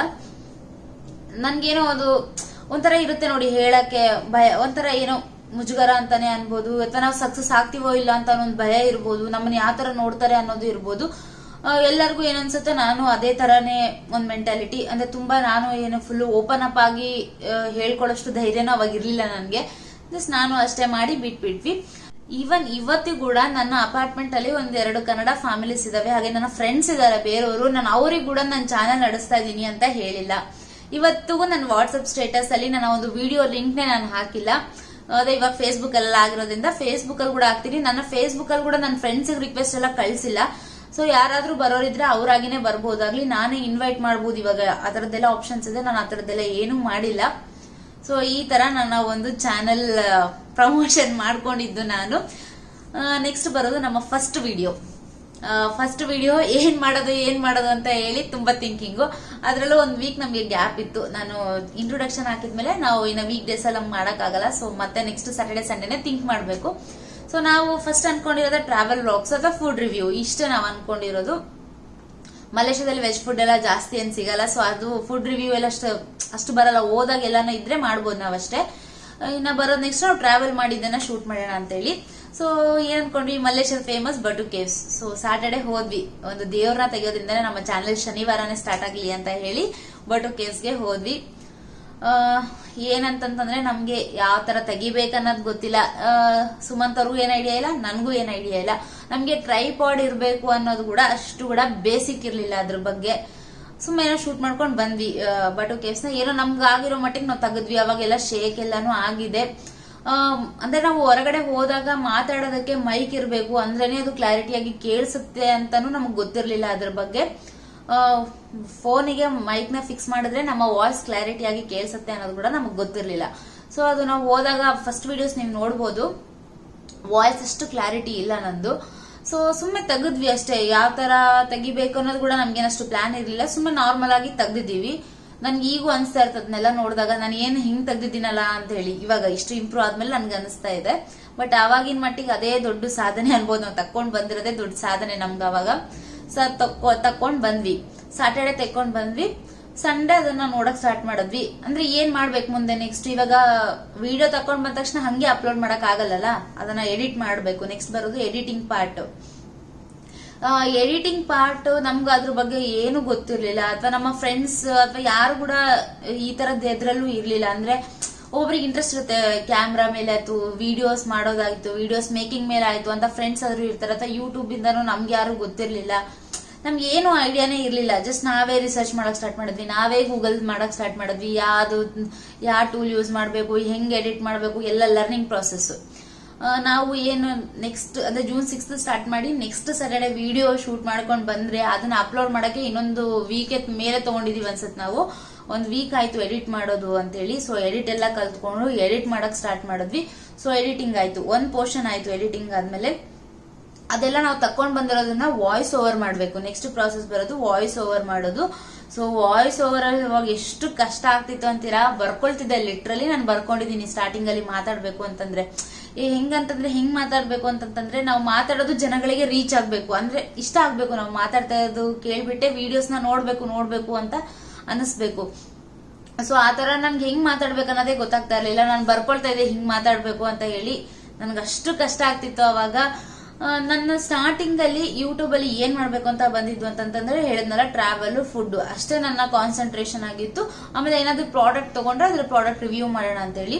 ನನ್ಗೇನೋ ಅದು ಒಂಥರ ಇರುತ್ತೆ ನೋಡಿ ಹೇಳಕ್ಕೆ ಭಯ ಒಂಥರ ಏನೋ ಮುಜುಗರ ಅಂತಾನೆ ಅನ್ಬೋದು ಅಥವಾ ನಾವು ಸಕ್ಸಸ್ ಆಗ್ತೀವೋ ಇಲ್ಲ ಅಂತ ಅನ್ನೋ ಒಂದು ಭಯ ಇರ್ಬೋದು ನಮ್ಮನ್ನ ಯಾವ ತರ ನೋಡ್ತಾರೆ ಅನ್ನೋದು ಇರ್ಬೋದು ಆ, ಎಲ್ಲರಿಗೂ ಏನನ್ಸುತ್ತೆ ನಾನು ಅದೇ ತರಾನೇ ಒಂದು ಮೆಂಟಾಲಿಟಿ ಅಂದ್ರೆ ತುಂಬಾ ನಾನು ಏನು ಫುಲ್ ಓಪನ್ ಅಪ್ ಆಗಿ ಆ, ಹೇಳ್ಕೊಳ್ಳೋಷ್ಟು ಧೈರ್ಯನೂ ಅವಾಗ ಇರ್ಲಿಲ್ಲ ನನಗೆ ಜಸ್ಟ್ ನಾನು ಅಷ್ಟೇ ಮಾಡಿ ಬಿಟ್ಬಿಟ್ವಿ ಈವನ್ ಇವತ್ತಿಗೂ ಕೂಡ ನನ್ನ ಅಪಾರ್ಟ್ಮೆಂಟ್ ಅಲ್ಲಿ ಒಂದ್ ಎರಡು ಕನ್ನಡ ಫ್ಯಾಮಿಲೀಸ್ ಇದಾವೆ ಹಾಗೆ ನನ್ನ ಫ್ರೆಂಡ್ಸ್ ಇದಾರೆ ಬೇರೆಯವರು ನಾನು ಅವ್ರಿಗೆ ಕೂಡ ನನ್ನ ಚಾನೆಲ್ ನಡೆಸ್ತಾ ಇದ್ದೀನಿ ಅಂತ ಹೇಳಿಲ್ಲ ಇವತ್ತಿಗೂ ನನ್ನ ವಾಟ್ಸ್ಆಪ್ ಸ್ಟೇಟಸ್ ಅಲ್ಲಿ ನನ್ನ ಒಂದು ವಿಡಿಯೋ ಲಿಂಕ್ ನೇ ನಾನು ಹಾಕಿಲ್ಲ ಅದೇ ಇವಾಗ ಫೇಸ್ಬುಕ್ ಎಲ್ಲ ಆಗಿರೋದ್ರಿಂದ ಫೇಸ್ಬುಕ್ ಅಲ್ಲಿ ಕೂಡ ಹಾಕ್ತೀನಿ ನನ್ನ ಫೇಸ್ಬುಕ್ ಅಲ್ಲಿ ಕೂಡ ನನ್ನ ಫ್ರೆಂಡ್ಸ್ ರಿಕ್ವೆಸ್ಟ್ ಎಲ್ಲ ಕಳ್ಸಿಲ್ಲ ಸೊ ಯಾರಾದ್ರೂ ಬರೋರಿದ್ರೆ ಅವ್ರಾಗಿನೇ ಬರ್ಬೋದಾಗ್ಲಿ ನಾನೇ ಇನ್ವೈಟ್ ಮಾಡ್ಬೋದು ಇವಾಗ ಆ ಥರದ್ದೆಲ್ಲ ಆಪ್ಷನ್ಸ್ ಇದೆ ನಾನು ಆ ಥರದ್ದೆಲ್ಲ ಏನೂ ಮಾಡಿಲ್ಲ ಸೊ ಈ ತರ ನನ್ನ ಒಂದು ಚಾನೆಲ್ ಪ್ರಮೋಷನ್ ಮಾಡ್ಕೊಂಡಿದ್ದು ನಾನು ನೆಕ್ಸ್ಟ್ ಬರೋದು ನಮ್ಮ ಫಸ್ಟ್ ವಿಡಿಯೋ ಫಸ್ಟ್ ವಿಡಿಯೋ ಏನ್ ಮಾಡೋದು ಏನ್ ಮಾಡೋದು ಅಂತ ಹೇಳಿ ತುಂಬಾ ಥಿಂಕಿಂಗು ಅದ್ರಲ್ಲೂ ಒಂದು ವೀಕ್ ನಮಗೆ ಗ್ಯಾಪ್ ಇತ್ತು ನಾನು ಇಂಟ್ರೊಡಕ್ಷನ್ ಹಾಕಿದ್ಮೇಲೆ ನಾವು ಇನ್ನು ವೀಕ್ ಡೇಸ್ ಎಲ್ಲ ಮಾಡೋಕ್ಕಾಗಲ್ಲ ಸೊ ಮತ್ತೆ ನೆಕ್ಸ್ಟ್ ಸ್ಯಾಟರ್ಡೆ ಸಂಡೇನೆ ಥಿಂಕ್ ಮಾಡಬೇಕು ಸೊ ನಾವು ಫಸ್ಟ್ ಅನ್ಕೊಂಡಿರೋದು ಟ್ರಾವೆಲ್ ವ್ಲಾಗ್ಸ್ ಅಥವಾ ಫುಡ್ ರಿವ್ಯೂ ಇಷ್ಟೇ ನಾವು ಅನ್ಕೊಂಡಿರೋದು ಮಲೇಷ್ಯಾದಲ್ಲಿ ವೆಜ್ ಫುಡ್ ಎಲ್ಲ ಜಾಸ್ತಿ ಏನ್ ಸಿಗಲ್ಲ ಸೊ ಅದು ಫುಡ್ ರಿವ್ಯೂ ಎಲ್ಲ ಅಷ್ಟು ಅಷ್ಟು ಬರಲ್ಲ ಹೋದಾಗ ಎಲ್ಲಾನು ಇದ್ರೆ ಮಾಡ್ಬೋದು ನಾವಷ್ಟೇ ಇನ್ನ ಬರೋದು ನೆಕ್ಸ್ಟ್ ನಾವು ಟ್ರಾವೆಲ್ ಮಾಡಿದ್ದನ್ನ ಶೂಟ್ ಮಾಡೋಣ ಅಂತ ಹೇಳಿ ಸೊ ಏನ್ ಅನ್ಕೊಂಡ್ವಿ ಮಲೇಷ್ಯಾದ famous Batu caves so Saturday ಹೋದ್ವಿ ಒಂದು ದೇವ್ರನ್ನ ತೆಗೆಯೋದ್ರಿಂದನೇ ನಮ್ಮ ಚಾನೆಲ್ ಶನಿವಾರನೇ ಸ್ಟಾರ್ಟ್ ಆಗ್ಲಿ ಅಂತ ಹೇಳಿ ಬಟು ಕೇವ್ಸ್ಗೆ ಹೋದ್ವಿ ಆ, ಏನಂತಂತಂದ್ರೆ ನಮ್ಗೆ ಯಾವ ತರ ತೆಗಿಬೇಕನ್ನೋದು ಗೊತ್ತಿಲ್ಲ ಆ, ಸುಮಂತ್ ಅವ್ರಿಗೂ ಏನ್ ಐಡಿಯಾ ಇಲ್ಲ ನನ್ಗೂ ಏನ್ ಐಡಿಯಾ ಇಲ್ಲ ನಮ್ಗೆ ಟ್ರೈಪಾಡ್ ಇರ್ಬೇಕು ಅನ್ನೋದು ಕೂಡ ಅಷ್ಟು ಕೂಡ ಬೇಸಿಕ್ ಇರ್ಲಿಲ್ಲ ಅದ್ರ ಬಗ್ಗೆ ಸುಮ್ಮನೆ ಏನೋ ಶೂಟ್ ಮಾಡ್ಕೊಂಡು ಬಂದ್ವಿ ಬಟು ಕೇವ್ಸ್ನ ಏನೋ ನಮ್ಗೆ ಆಗಿರೋ ಮಟ್ಟಿಗೆ ನಾವು ತೆಗೆದ್ವಿ ಅವಾಗೆಲ್ಲ ಶೇಕ್ ಎಲ್ಲಾನು ಆಗಿದೆ ಆಮ್, ಅಂದ್ರೆ ನಾವು ಹೊರಗಡೆ ಹೋದಾಗ ಮಾತಾಡೋದಕ್ಕೆ ಮೈಕ್ ಇರಬೇಕು ಅಂದ್ರೇನೆ ಅದು ಕ್ಲಾರಿಟಿಯಾಗಿ ಕೇಳಿಸುತ್ತೆ ಅಂತಾನು ನಮ್ಗೆ ಗೊತ್ತಿರ್ಲಿಲ್ಲ ಅದ್ರ ಬಗ್ಗೆ ಫೋನಿಗೆ ಮೈಕ್ ನ ಫಿಕ್ಸ್ ಮಾಡಿದ್ರೆ ನಮ್ಮ ವಾಯ್ಸ್ ಕ್ಲಾರಿಟಿಯಾಗಿ ಕೇಳಿಸುತ್ತೆ ಅನ್ನೋದು ಕೂಡ ನಮಗೆ ಗೊತ್ತಿರ್ಲಿಲ್ಲ ಸೊ ಅದು ನಾವು ಹೋದಾಗ ಫಸ್ಟ್ ವಿಡಿಯೋಸ್ ನೀವು ನೋಡ್ಬೋದು ವಾಯ್ಸ್ ಅಷ್ಟು ಕ್ಲಾರಿಟಿ ಇಲ್ಲ ನಂದು ಸೊ ಸುಮ್ಮನೆ ತೆಗೆದ್ವಿ ಅಷ್ಟೇ ಯಾವ ತರ ತೆಗಿಬೇಕು ಅನ್ನೋದು ಕೂಡ ನಮ್ಗೇನಷ್ಟು ಪ್ಲಾನ್ ಇರಲಿಲ್ಲ ಸುಮ್ಮನೆ ನಾರ್ಮಲ್ ಆಗಿ ತೆಗ್ದಿದ್ದೀವಿ ನನ್ಗೆ ಈಗೂ ಅನಿಸ್ತಾ ಇರ್ತದನ್ನೆಲ್ಲ ನೋಡಿದಾಗ ನಾನು ಏನು ಹಿಂಗ್ ತೆಗ್ದಿದ್ದೀನಲ್ಲ ಅಂತ ಹೇಳಿ ಇವಾಗ ಇಷ್ಟು ಇಂಪ್ರೂವ್ ಆದ್ಮೇಲೆ ನನ್ಗೆ ಅನಿಸ್ತಾ ಇದೆ ಬಟ್ ಅವಾಗಿನ ಮಟ್ಟಿಗೆ ಅದೇ ದೊಡ್ಡ ಸಾಧನೆ ಅನ್ಬೋದು ನಾವು ತಕೊಂಡ್ ಬಂದಿರೋದೇ ದೊಡ್ಡ ಸಾಧನೆ ನಮ್ಗೆ ಅವಾಗ ಸೊ ತಕ್ಕೊ ತಕೊಂಡ್ ಬಂದ್ವಿ ಸಾಟರ್ಡೆ ತೆಕ್ಕೊಂಡ್ ಬಂದ್ವಿ ಸಂಡೇ ಅದನ್ನ ನೋಡಕ್ ಸ್ಟಾರ್ಟ್ ಮಾಡಿದ್ವಿ ಅಂದ್ರೆ ಏನ್ ಮಾಡ್ಬೇಕು ಮುಂದೆ ನೆಕ್ಸ್ಟ್ ಇವಾಗ ವಿಡಿಯೋ ತಕೊಂಡ್ ಬಂದ ತಕ್ಷಣ ಹಂಗೆ ಅಪ್ಲೋಡ್ ಮಾಡಕ್ ಆಗಲ್ಲಲ್ಲ ಅದನ್ನ ಎಡಿಟ್ ಮಾಡ್ಬೇಕು ನೆಕ್ಸ್ಟ್ ಬರೋದು ಎಡಿಟಿಂಗ್ ಪಾರ್ಟ್ ಎಡಿಟಿಂಗ್ ಪಾರ್ಟ್ ನಮ್ಗೆ ಅದ್ರ ಬಗ್ಗೆ ಏನು ಗೊತ್ತಿರ್ಲಿಲ್ಲ ಅಥವಾ ನಮ್ಮ ಫ್ರೆಂಡ್ಸ್ ಅಥವಾ ಯಾರು ಕೂಡ ಈ ತರದ್ ಎದ್ರಲ್ಲೂ ಇರ್ಲಿಲ್ಲ ಅಂದ್ರೆ ಒಬ್ರಿಗೆ ಇಂಟ್ರೆಸ್ಟ್ ಇರುತ್ತೆ ಕ್ಯಾಮ್ರಾ ಮೇಲೆ ಆಯ್ತು ವಿಡಿಯೋಸ್ ಮಾಡೋದಾಯ್ತು ವಿಡಿಯೋಸ್ ಮೇಕಿಂಗ್ ಮೇಲೆ ಆಯ್ತು ಅಂತ ಫ್ರೆಂಡ್ಸ್ ಆದ್ರೂ ಇರ್ತಾರೆ ಅಥವಾ ಯೂಟ್ಯೂಬ್ ಇಂದನೂ ನಮ್ಗೆ ಯಾರು ಗೊತ್ತಿರ್ಲಿಲ್ಲ ನಮ್ಗೆ ಏನು ಐಡಿಯಾನೇ ಇರ್ಲಿಲ್ಲ ಜಸ್ಟ್ ನಾವೇ ರಿಸರ್ಚ್ ಮಾಡಕ್ ಸ್ಟಾರ್ಟ್ ಮಾಡಿದ್ವಿ ನಾವೇ ಗೂಗಲ್ ಮಾಡಕ್ ಸ್ಟಾರ್ಟ್ ಮಾಡಿದ್ವಿ ಯಾವ್ದು ಯಾವ ಟೂಲ್ ಯೂಸ್ ಮಾಡಬೇಕು ಹೆಂಗ್ ಎಡಿಟ್ ಮಾಡಬೇಕು ಎಲ್ಲ ಲರ್ನಿಂಗ್ ಪ್ರಾಸೆಸ್ ನಾವು ಏನು ನೆಕ್ಸ್ಟ್ ಅಂದ್ರೆ ಜೂನ್ ಸಿಕ್ಸ್ ಸ್ಟಾರ್ಟ್ ಮಾಡಿ ನೆಕ್ಸ್ಟ್ ಸ್ಯಾಟರ್ಡೆ ವಿಡಿಯೋ ಶೂಟ್ ಮಾಡ್ಕೊಂಡು ಬಂದ್ರೆ ಅದನ್ನ ಅಪ್ಲೋಡ್ ಮಾಡಕ್ಕೆ ಇನ್ನೊಂದು ವೀಕ್ ಮೇಲೆ ತಗೊಂಡಿದೀವಿ ಅನ್ಸತ್ ನಾವು ಒಂದ್ ವೀಕ್ ಆಯ್ತು ಎಡಿಟ್ ಮಾಡೋದು ಅಂತೇಳಿ ಸೊ ಎಡಿಟ್ ಎಲ್ಲ ಕಲ್ತ್ಕೊಂಡು ಎಡಿಟ್ ಮಾಡಕ್ ಸ್ಟಾರ್ಟ್ ಮಾಡಿದ್ವಿ ಸೊ ಎಡಿಟಿಂಗ್ ಆಯ್ತು ಒಂದ್ ಪೋರ್ಷನ್ ಆಯ್ತು ಎಡಿಟಿಂಗ್ ಆದ್ಮೇಲೆ ಅದೆಲ್ಲ ನಾವು ತಕೊಂಡ್ ಬಂದಿರೋದನ್ನ ವಾಯ್ಸ್ ಓವರ್ ಮಾಡಬೇಕು ನೆಕ್ಸ್ಟ್ ಪ್ರಾಸೆಸ್ ಬರೋದು ವಾಯ್ಸ್ ಓವರ್ ಮಾಡೋದು ಸೊ ವಾಯ್ಸ್ ಓವರ್ ಅಲ್ಲಿ ಇವಾಗ ಎಷ್ಟು ಕಷ್ಟ ಆಗ್ತಿತ್ತು ಅಂತೀರಾ ಬರ್ಕೊಳ್ತಿದ್ದೆ ಲಿಟ್ರಲಿ ನಾನು ಬರ್ಕೊಂಡಿದ್ದೀನಿ ಸ್ಟಾರ್ಟಿಂಗ್ ಅಲ್ಲಿ ಮಾತಾಡ್ಬೇಕು ಅಂತಂದ್ರೆ ಏ ಹೆಂಗಂತಂದ್ರೆ ಹೆಂಗ್ ಮಾತಾಡ್ಬೇಕು ಅಂತಂತಂದ್ರೆ ನಾವು ಮಾತಾಡೋದು ಜನಗಳಿಗೆ ರೀಚ್ ಆಗ್ಬೇಕು ಅಂದ್ರೆ ಇಷ್ಟ ಆಗ್ಬೇಕು ನಾವು ಮಾತಾಡ್ತಾ ಇರೋದು ಕೇಳ್ಬಿಟ್ಟೆ ವಿಡಿಯೋಸ್ ನ ನೋಡ್ಬೇಕು ನೋಡ್ಬೇಕು ಅಂತ ಅನಿಸ್ಬೇಕು ಸೊ ಆತರ ನನ್ಗೆ ಹೆಂಗ್ ಮಾತಾಡ್ಬೇಕು ಅನ್ನೋದೇ ಗೊತ್ತಾಗ್ತಾ ಇರ್ಲಿಲ್ಲ ನಾನು ಬರ್ಕೊಳ್ತಾ ಇದ್ದೆ ಹಿಂಗ್ ಮಾತಾಡ್ಬೇಕು ಅಂತ ಹೇಳಿ ನನ್ಗೆ ಅಷ್ಟು ಕಷ್ಟ ಆಗ್ತಿತ್ತು ಅವಾಗ ಆ, ನನ್ನ ಸ್ಟಾರ್ಟಿಂಗ್ ಅಲ್ಲಿ ಯೂಟ್ಯೂಬ್ ಅಲ್ಲಿ ಏನ್ ಮಾಡ್ಬೇಕು ಅಂತ ಬಂದಿದ್ದು ಅಂತಂತಂದ್ರೆ ಹೇಳಿದ್ನಲ್ಲ ಟ್ರಾವೆಲ್ ಫುಡ್ ಅಷ್ಟೇ ನನ್ನ ಕಾನ್ಸಂಟ್ರೇಷನ್ ಆಗಿತ್ತು ಆಮೇಲೆ ಏನಾದ್ರು ಪ್ರಾಡಕ್ಟ್ ತಗೊಂಡ್ರೆ ಅದ್ರ ಪ್ರಾಡಕ್ಟ್ ರಿವ್ಯೂ ಮಾಡೋಣ ಅಂತ ಹೇಳಿ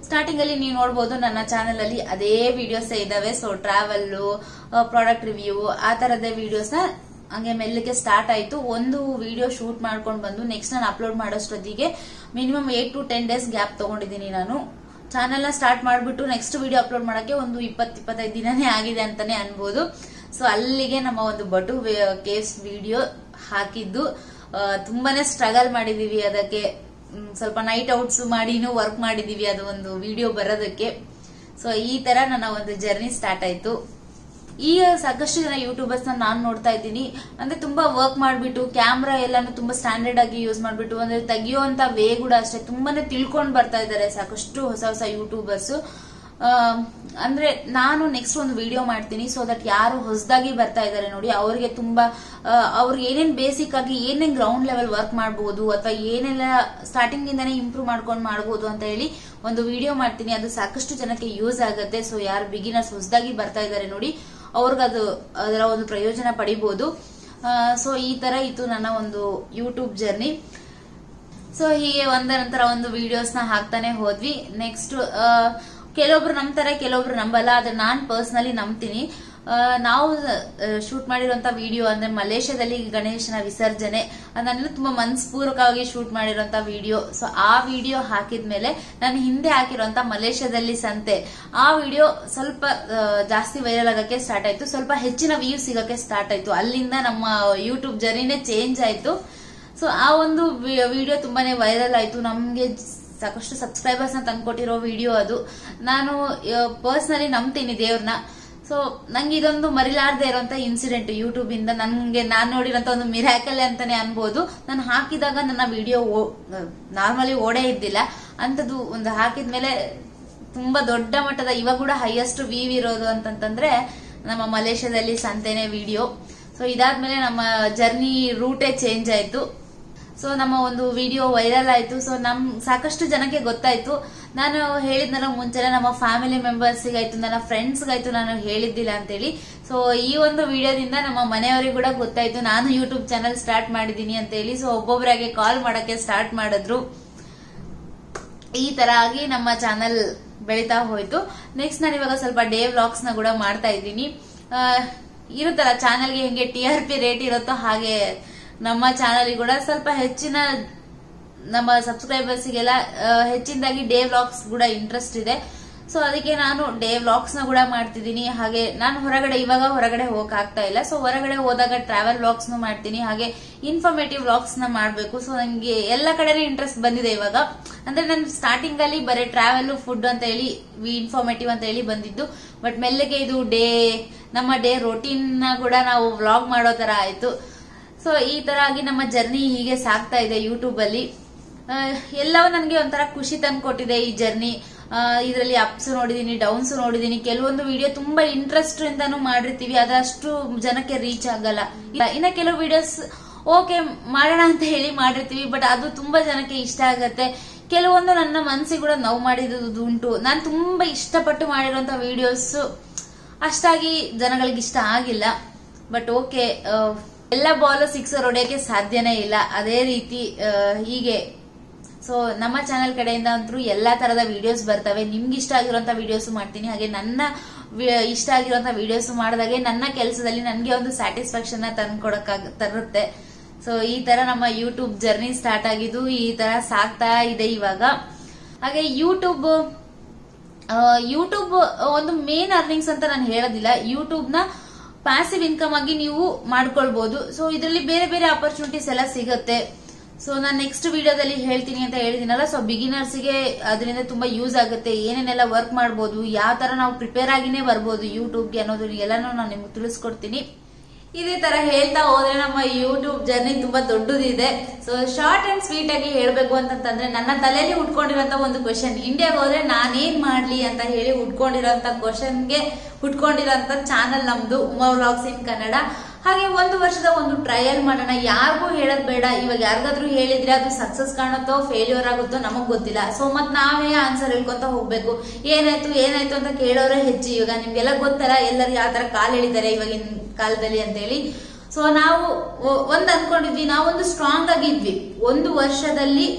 ಸ್ಟಾರ್ಟಿಂಗ್ ಅಲ್ಲಿ ನೀವು ನೋಡ್ಬೋದು ನನ್ನ ಚಾನೆಲ್ ಅಲ್ಲಿ ಅದೇ ವಿಡಿಯೋಸ್ ಇದಾವೆ ಸೊ ಟ್ರಾವೆಲ್ ಪ್ರಾಡಕ್ಟ್ ರಿವ್ಯೂ ಆ ತರದೇ ವಿಡಿಯೋಸ್ ಹಂಗೆ ಮೆಲ್ಲಗೆ ಸ್ಟಾರ್ಟ್ ಆಯ್ತು ಒಂದು ವಿಡಿಯೋ ಶೂಟ್ ಮಾಡ್ಕೊಂಡು ಬಂದು ನೆಕ್ಸ್ಟ್ ನಾನು ಅಪ್ಲೋಡ್ ಮಾಡೋಷ್ಟೊತ್ತಿಗೆ minimum eight to ten days gap ತಗೊಂಡಿದ್ದೀನಿ ನಾನು ಚಾನೆಲ್ ನ ಸ್ಟಾರ್ಟ್ ಮಾಡ್ಬಿಟ್ಟು ನೆಕ್ಸ್ಟ್ ವಿಡಿಯೋ ಅಪ್ಲೋಡ್ ಮಾಡಕ್ಕೆ ಒಂದು ಇಪ್ಪತ್ ಇಪ್ಪತ್ತೈದು ದಿನನೇ ಆಗಿದೆ ಅಂತಾನೆ ಅನ್ಬೋದು ಸೊ ಅಲ್ಲಿಗೆ ನಮ್ಮ ಒಂದು ಬಟು ಕೇಸ್ ವಿಡಿಯೋ ಹಾಕಿದ್ದು ಆ, ತುಂಬಾನೇ ಸ್ಟ್ರಗಲ್ ಮಾಡಿದೀವಿ ಅದಕ್ಕೆ ಮ್, ಸ್ವಲ್ಪ ನೈಟ್ ಔಟ್ಸ್ ಮಾಡಿನೂ ವರ್ಕ್ ಮಾಡಿದೀವಿ ಅದು ಒಂದು ವಿಡಿಯೋ ಬರೋದಕ್ಕೆ ಸೊ ಈ ತರ ನನ್ನ ಒಂದು ಜರ್ನಿ ಸ್ಟಾರ್ಟ್ ಆಯ್ತು ಈಗ ಸಾಕಷ್ಟು ಜನ ಯೂಟ್ಯೂಬರ್ಸ್ ನಾನು ನೋಡ್ತಾ ಇದ್ದೀನಿ ಅಂದ್ರೆ ತುಂಬಾ ವರ್ಕ್ ಮಾಡ್ಬಿಟ್ಟು ಕ್ಯಾಮ್ರಾ ಎಲ್ಲಾನು ತುಂಬಾ ಸ್ಟ್ಯಾಂಡರ್ಡ್ ಆಗಿ ಯೂಸ್ ಮಾಡ್ಬಿಟ್ಟು ಅಂದ್ರೆ ತೆಗಿಯುವಂತ ವೇ ಕೂಡ ಅಷ್ಟೇ ತುಂಬಾನೇ ತಿಳ್ಕೊಂಡ್ ಬರ್ತಾ ಇದ್ದಾರೆ ಸಾಕಷ್ಟು ಹೊಸ ಹೊಸ ಯೂಟ್ಯೂಬರ್ಸ್ ಅಂದ್ರೆ ನಾನು ನೆಕ್ಸ್ಟ್ ಒಂದು ವಿಡಿಯೋ ಮಾಡ್ತೀನಿ ಸೊ ದಟ್ ಯಾರು ಹೊಸದಾಗಿ ಬರ್ತಾ ಇದ್ದಾರೆ ನೋಡಿ ಅವ್ರಿಗೆ ತುಂಬಾ ಆ, ಅವ್ರಿಗೆ ಏನೇನ್ ಬೇಸಿಕ್ ಆಗಿ ಏನೇನ್ ಗ್ರೌಂಡ್ ಲೆವೆಲ್ ವರ್ಕ್ ಮಾಡಬಹುದು ಅಥವಾ ಏನೆಲ್ಲ ಸ್ಟಾರ್ಟಿಂಗ್ ಇಂದಾನೆ ಇಂಪ್ರೂವ್ ಮಾಡ್ಕೊಂಡು ಮಾಡಬಹುದು ಅಂತ ಹೇಳಿ ಒಂದು ವಿಡಿಯೋ ಮಾಡ್ತೀನಿ ಅದು ಸಾಕಷ್ಟು ಜನಕ್ಕೆ ಯೂಸ್ ಆಗುತ್ತೆ ಸೊ ಯಾರು ಬಿಗಿನರ್ಸ್ ಹೊಸದಾಗಿ ಬರ್ತಾ ಇದ್ದಾರೆ ನೋಡಿ ಅವ್ರಿಗದು ಅದರ ಒಂದು ಪ್ರಯೋಜನ ಪಡಿಬಹುದು ಸೊ ಈ ತರ ಇತ್ತು ನನ್ನ ಒಂದು ಯೂಟ್ಯೂಬ್ ಜರ್ನಿ ಸೊ ಹೀಗೆ ಒಂದರ ನಂತರ ಒಂದು ವಿಡಿಯೋಸ್ ನ ಹಾಕ್ತಾನೆ ಹೋದ್ವಿ ನೆಕ್ಸ್ಟ್ ಕೆಲವೊಬ್ರು ನಂಬ್ತಾರೆ ಕೆಲವೊಬ್ರು ನಂಬಲ್ಲ ಆದ್ರೆ ನಾನ್ ಪರ್ಸನಲಿ ನಂಬ್ತೀನಿ ಆ, ನಾವು ಶೂಟ್ ಮಾಡಿರುವಂತ ವಿಡಿಯೋ ಅಂದ್ರೆ ಮಲೇಷ್ಯಾದಲ್ಲಿ ಗಣೇಶನ ವಿಸರ್ಜನೆ ಅದನ್ನೆಲ್ಲ ತುಂಬಾ ಮನಸ್ಪೂರ್ವಕವಾಗಿ ಶೂಟ್ ಮಾಡಿರುವಂತ ವಿಡಿಯೋ ಸೊ ಆ ವಿಡಿಯೋ ಹಾಕಿದ್ಮೇಲೆ ನಾನು ಹಿಂದೆ ಹಾಕಿರುವಂತ ಮಲೇಷ್ಯಾದಲ್ಲಿ ಸಂತೆ ಆ ವಿಡಿಯೋ ಸ್ವಲ್ಪ ಆ, ಜಾಸ್ತಿ ವೈರಲ್ ಆಗಕ್ಕೆ ಸ್ಟಾರ್ಟ್ ಆಯ್ತು ಸ್ವಲ್ಪ ಹೆಚ್ಚಿನ ವ್ಯೂ ಸಿಗಕ್ಕೆ ಸ್ಟಾರ್ಟ್ ಆಯ್ತು ಅಲ್ಲಿಂದ ನಮ್ಮ ಯೂಟ್ಯೂಬ್ ಜರ್ನಿನೇ ಚೇಂಜ್ ಆಯ್ತು ಸೊ ಆ ಒಂದು ವಿಡಿಯೋ ತುಂಬಾನೇ ವೈರಲ್ ಆಯ್ತು ನಮ್ಗೆ ಸಾಕಷ್ಟು ಸಬ್ಸ್ಕ್ರೈಬರ್ಸ್ ನ ತಂದ್ಕೊಟ್ಟಿರೋ ವಿಡಿಯೋ ಅದು ನಾನು ಪರ್ಸನಲಿ ನಂಬ್ತೀನಿ ದೇವ್ರನ್ನ ಸೊ ನಂಗೆ ಇದೊಂದು ಮರಿಲಾರ್ದೆ ಇರುವಂತ ಇನ್ಸಿಡೆಂಟ್ ಯೂಟ್ಯೂಬ್ ಇಂದ ನನ್ಗೆ ನಾನ್ ನೋಡಿರೋಂತ ಒಂದು ಮಿರಾಕಲ್ ಅಂತಾನೆ ಅನ್ಬೋದು ನಾನು ಹಾಕಿದಾಗ ನನ್ನ ವಿಡಿಯೋ ನಾರ್ಮಲಿ ಓಡೇ ಇದ್ದಿಲ್ಲ ಅಂತದ್ದು ಒಂದು ಹಾಕಿದ್ಮೇಲೆ ತುಂಬಾ ದೊಡ್ಡ ಮಟ್ಟದ ಇವಾಗ ಕೂಡ ಹೈಯೆಸ್ಟ್ ವೀವ್ ಇರೋದು ಅಂತಂತಂದ್ರೆ ನಮ್ಮ ಮಲೇಷ್ಯಾದಲ್ಲಿ ಸಂತೆನೆ ವಿಡಿಯೋ ಸೊ ಇದಾದ್ಮೇಲೆ ನಮ್ಮ ಜರ್ನಿ ರೂಟೇ ಚೇಂಜ್ ಆಯ್ತು ಸೊ ನಮ್ಮ ಒಂದು ವಿಡಿಯೋ ವೈರಲ್ ಆಯ್ತು ಸೊ ನಮ್ ಸಾಕಷ್ಟು ಜನಕ್ಕೆ ಗೊತ್ತಾಯ್ತು ನಾನು ಹೇಳಿದ್ನಲ್ಲ ಮುಂಚೆನೆ ನಮ್ಮ ಫ್ಯಾಮಿಲಿ ಮೆಂಬರ್ಸ್ಗಾಯ್ತು ನನ್ನ ಫ್ರೆಂಡ್ಸ್ಗಾಯ್ತು ನಾನು ಹೇಳಿದ್ದಿಲ್ಲ ಅಂತೇಳಿ ಸೊ ಈ ಒಂದು ವಿಡಿಯೋದಿಂದ ನಮ್ಮ ಮನೆಯವರಿಗೆ ಕೂಡ ಗೊತ್ತಾಯ್ತು ನಾನು ಯೂಟ್ಯೂಬ್ ಚಾನಲ್ ಸ್ಟಾರ್ಟ್ ಮಾಡಿದೀನಿ ಅಂತ ಹೇಳಿ ಸೊ ಒಬ್ಬೊಬ್ಬರಾಗೆ ಕಾಲ್ ಮಾಡಕ್ಕೆ ಸ್ಟಾರ್ಟ್ ಮಾಡಿದ್ರು ಈ ತರ ಆಗಿ ನಮ್ಮ ಚಾನಲ್ ಬೆಳೀತಾ ಹೋಯ್ತು ನೆಕ್ಸ್ಟ್ ನಾನು ಇವಾಗ ಸ್ವಲ್ಪ ಡೇ ವ್ಲಾಗ್ಸ್ ನ ಕೂಡ ಮಾಡ್ತಾ ಇದ್ದೀನಿ ಆ, ಇರುತ್ತಲ್ಲ ಚಾನಲ್ಗೆ ಹೆಂಗೆ ಟಿ ಆರ್ ಪಿ ರೇಟ್ ಇರುತ್ತೋ ಹಾಗೆ ನಮ್ಮ ಚಾನಲ್ ಕೂಡ ಸ್ವಲ್ಪ ಹೆಚ್ಚಿನ ನಮ್ಮ ಸಬ್ಸ್ಕ್ರೈಬರ್ಸ್ಗೆಲ್ಲ ಹೆಚ್ಚಿನದಾಗಿ ಡೇ ವ್ಲಾಗ್ಸ್ ಕೂಡ ಇಂಟ್ರೆಸ್ಟ್ ಇದೆ ಸೊ ಅದಕ್ಕೆ ನಾನು ಡೇ ವ್ಲಾಗ್ಸ್ ನ ಕೂಡ ಮಾಡ್ತಿದ್ದೀನಿ ಹಾಗೆ ನಾನು ಹೊರಗಡೆ ಇವಾಗ ಹೊರಗಡೆ ಹೋಗಕ್ ಆಗ್ತಾ ಇಲ್ಲ ಸೊ ಹೊರಗಡೆ ಹೋದಾಗ ಟ್ರಾವೆಲ್ ವ್ಲಾಗ್ಸ್ ನು ಮಾಡ್ತೀನಿ ಹಾಗೆ ಇನ್ಫಾರ್ಮೇಟಿವ್ ವ್ಲಾಗ್ಸ್ ನ ಮಾಡ್ಬೇಕು ಸೊ ನಂಗೆ ಎಲ್ಲ ಕಡೆನೇ ಇಂಟ್ರೆಸ್ಟ್ ಬಂದಿದೆ ಇವಾಗ ಅಂದ್ರೆ ನಾನು ಸ್ಟಾರ್ಟಿಂಗ್ ಅಲ್ಲಿ ಬರೀ ಟ್ರಾವೆಲ್ ಫುಡ್ ಅಂತ ಹೇಳಿ ಇನ್ಫಾರ್ಮೇಟಿವ್ ಅಂತ ಹೇಳಿ ಬಂದಿದ್ದು ಬಟ್ ಮೆಲ್ಲಗೆ ಇದು ಡೇ ನಮ್ಮ ಡೇ ರೊಟೀನ್ ಕೂಡ ನಾವು ವ್ಲಾಗ್ ಮಾಡೋ ತರ ಆಯ್ತು ಸೊ ಈ ತರ ಆಗಿ ನಮ್ಮ ಜರ್ನಿ ಹೀಗೆ ಸಾಗ್ತಾ ಇದೆ ಯೂಟ್ಯೂಬ್ ಅಲ್ಲಿ ಆ, ಎಲ್ಲವೂ ನನಗೆ ಒಂಥರ ಖುಷಿ ತಂದ್ಕೊಟ್ಟಿದೆ ಈ ಜರ್ನಿ ಇದರಲ್ಲಿ ಅಪ್ಸ್ ನೋಡಿದೀನಿ ಡೌನ್ಸ್ ನೋಡಿದೀನಿ ಕೆಲವೊಂದು ವಿಡಿಯೋ ತುಂಬಾ ಇಂಟ್ರೆಸ್ಟ್ ಇಂದಾನು ಮಾಡಿರ್ತೀವಿ ಅದಷ್ಟು ಜನಕ್ಕೆ ರೀಚ್ ಆಗಲ್ಲ ಇಲ್ಲ, ಇನ್ನ ಕೆಲವು ವಿಡಿಯೋಸ್ ಓಕೆ ಮಾಡೋಣ ಅಂತ ಹೇಳಿ ಮಾಡಿರ್ತೀವಿ ಬಟ್ ಅದು ತುಂಬಾ ಜನಕ್ಕೆ ಇಷ್ಟ ಆಗತ್ತೆ ಕೆಲವೊಂದು ನನ್ನ ಮನಸ್ಸಿಗೆ ಕೂಡ ನೋವು ಮಾಡಿದ್ದು ಉಂಟು ನಾನು ತುಂಬಾ ಇಷ್ಟಪಟ್ಟು ಮಾಡಿರುವಂತ ವಿಡಿಯೋಸ್ ಅಷ್ಟಾಗಿ ಜನಗಳಿಗೆ ಇಷ್ಟ ಆಗಿಲ್ಲ ಬಟ್ ಓಕೆ ಎಲ್ಲ ಬಾಲ್ ಸಿಕ್ಸರ್ ಹೊಡೆಯಕ್ಕೆ ಸಾಧ್ಯನೇ ಇಲ್ಲ ಅದೇ ರೀತಿ ಆ, ಹೀಗೆ ಸೊ ನಮ್ಮ ಚಾನೆಲ್ ಕಡೆಯಿಂದ ಅಂತೂ ಎಲ್ಲಾ ತರದ ವಿಡಿಯೋಸ್ ಬರ್ತವೆ ನಿಮ್ಗೆ ಇಷ್ಟ ಆಗಿರುವಂತ ವಿಡಿಯೋಸ್ ಮಾಡ್ತೀನಿ ಹಾಗೆ ನನ್ನ ವಿ- ಇಷ್ಟ ಆಗಿರುವಂತ ವಿಡಿಯೋಸ್ ಮಾಡಿದಾಗೆ ನನ್ನ ಕೆಲಸದಲ್ಲಿ ನನಗೆ ಒಂದು ಸ್ಯಾಟಿಸ್ಫ್ಯಾಕ್ಷನ್ ತಂದ್ಕೊಡಕ್ ತರುತ್ತೆ ಸೊ ಈ ತರ ನಮ್ಮ ಯೂಟ್ಯೂಬ್ ಜರ್ನಿ ಸ್ಟಾರ್ಟ್ ಆಗಿದ್ದು ಈ ತರ ಸಾಗ್ತಾ ಇದೆ ಇವಾಗ ಹಾಗೆ ಯೂಟ್ಯೂಬ್ ಯೂಟ್ಯೂಬ್ ಒಂದು ಮೇನ್ ಅರ್ನಿಂಗ್ಸ್ ಅಂತ ನಾನು ಹೇಳೋದಿಲ್ಲ ಯೂಟ್ಯೂಬ್ ನ ಪ್ಯಾಸಿವ್ ಇನ್ಕಮ್ ಆಗಿ ನೀವು ಮಾಡ್ಕೊಳ್ಬಹುದು ಸೊ ಇದರಲ್ಲಿ ಬೇರೆ ಬೇರೆ ಅಪರ್ಚುನಿಟೀಸ್ ಎಲ್ಲ ಸಿಗುತ್ತೆ ಸೊ ನಾನು ನೆಕ್ಸ್ಟ್ ವಿಡಿಯೋದಲ್ಲಿ ಹೇಳ್ತೀನಿ ಅಂತ ಹೇಳಿದಿನಲ್ಲ ಸೊ ಬಿಗಿನರ್ಸ್ಗೆ ಅದರಿಂದ ತುಂಬಾ ಯೂಸ್ ಆಗುತ್ತೆ ಏನೇನೆಲ್ಲ ವರ್ಕ್ ಮಾಡ್ಬೋದು ಯಾವ ತರ ನಾವು ಪ್ರಿಪೇರ್ ಆಗಿನೇ ಬರ್ಬೋದು ಯೂಟ್ಯೂಬ್ಗೆ ಅನ್ನೋದು ಎಲ್ಲಾನು ನಾನು ನಿಮ್ಗೆ ತಿಳಿಸ್ಕೊಡ್ತೀನಿ ಇದೇ ತರ ಹೇಳ್ತಾ ಹೋದ್ರೆ ನಮ್ಮ ಯೂಟ್ಯೂಬ್ ಜರ್ನಿ ತುಂಬಾ ದೊಡ್ಡದಿದೆ ಸೊ ಶಾರ್ಟ್ ಅಂಡ್ ಸ್ವೀಟ್ ಆಗಿ ಹೇಳ್ಬೇಕು ಅಂತಂತಂದ್ರೆ ನನ್ನ ತಲೆಯಲ್ಲಿ ಉಟ್ಕೊಂಡಿರೋಂತ ಒಂದು ಕ್ವಶನ್ ಇಂಡಿಯಾಗೆ ಹೋದ್ರೆ ನಾನೇನ್ ಮಾಡ್ಲಿ ಅಂತ ಹೇಳಿ ಉಟ್ಕೊಂಡಿರೋಂತ ಕ್ವಶನ್ಗೆ ಉಟ್ಕೊಂಡಿರೋಂತ ಚಾನಲ್ ನಮ್ದು ಉಮಾ ವ್ಲಾಗ್ಸ್ ಇನ್ ಕನ್ನಡ ಹಾಗೆ ಒಂದು ವರ್ಷದ ಒಂದು ಟ್ರಯಲ್ ಮಾಡೋಣ ಯಾರಿಗೂ ಹೇಳೋದ್ ಬೇಡ ಇವಾಗ ಯಾರಿಗಾದ್ರೂ ಹೇಳಿದ್ರೆ ಅದು ಸಕ್ಸಸ್ ಕಾಣುತ್ತೋ ಫೇಲ್ಯೂರ್ ಆಗುತ್ತೋ ನಮಗ್ ಗೊತ್ತಿಲ್ಲ ಸೊ ಮತ್ ನಾವೇ ಆನ್ಸರ್ ಹೇಳ್ಕೊಂತ ಹೋಗ್ಬೇಕು ಏನಾಯ್ತು ಏನಾಯ್ತು ಅಂತ ಕೇಳೋರೇ ಹೆಚ್ಚು ಇವಾಗ ನಿಮ್ಗೆಲ್ಲ ಗೊತ್ತಲ್ಲ ಎಲ್ಲರೂ ಯಾವ ತರ ಕಾಲ್ ಎಳಿತಾರೆ ಇವಾಗಿನ ಕಾಲದಲ್ಲಿ ಅಂತ ಹೇಳಿ ಸೊ ನಾವು ಒ- ಒಂದ್ ಅನ್ಕೊಂಡಿದ್ವಿ ನಾವೊಂದು ಸ್ಟ್ರಾಂಗ್ ಆಗಿದ್ವಿ ಒಂದು ವರ್ಷದಲ್ಲಿ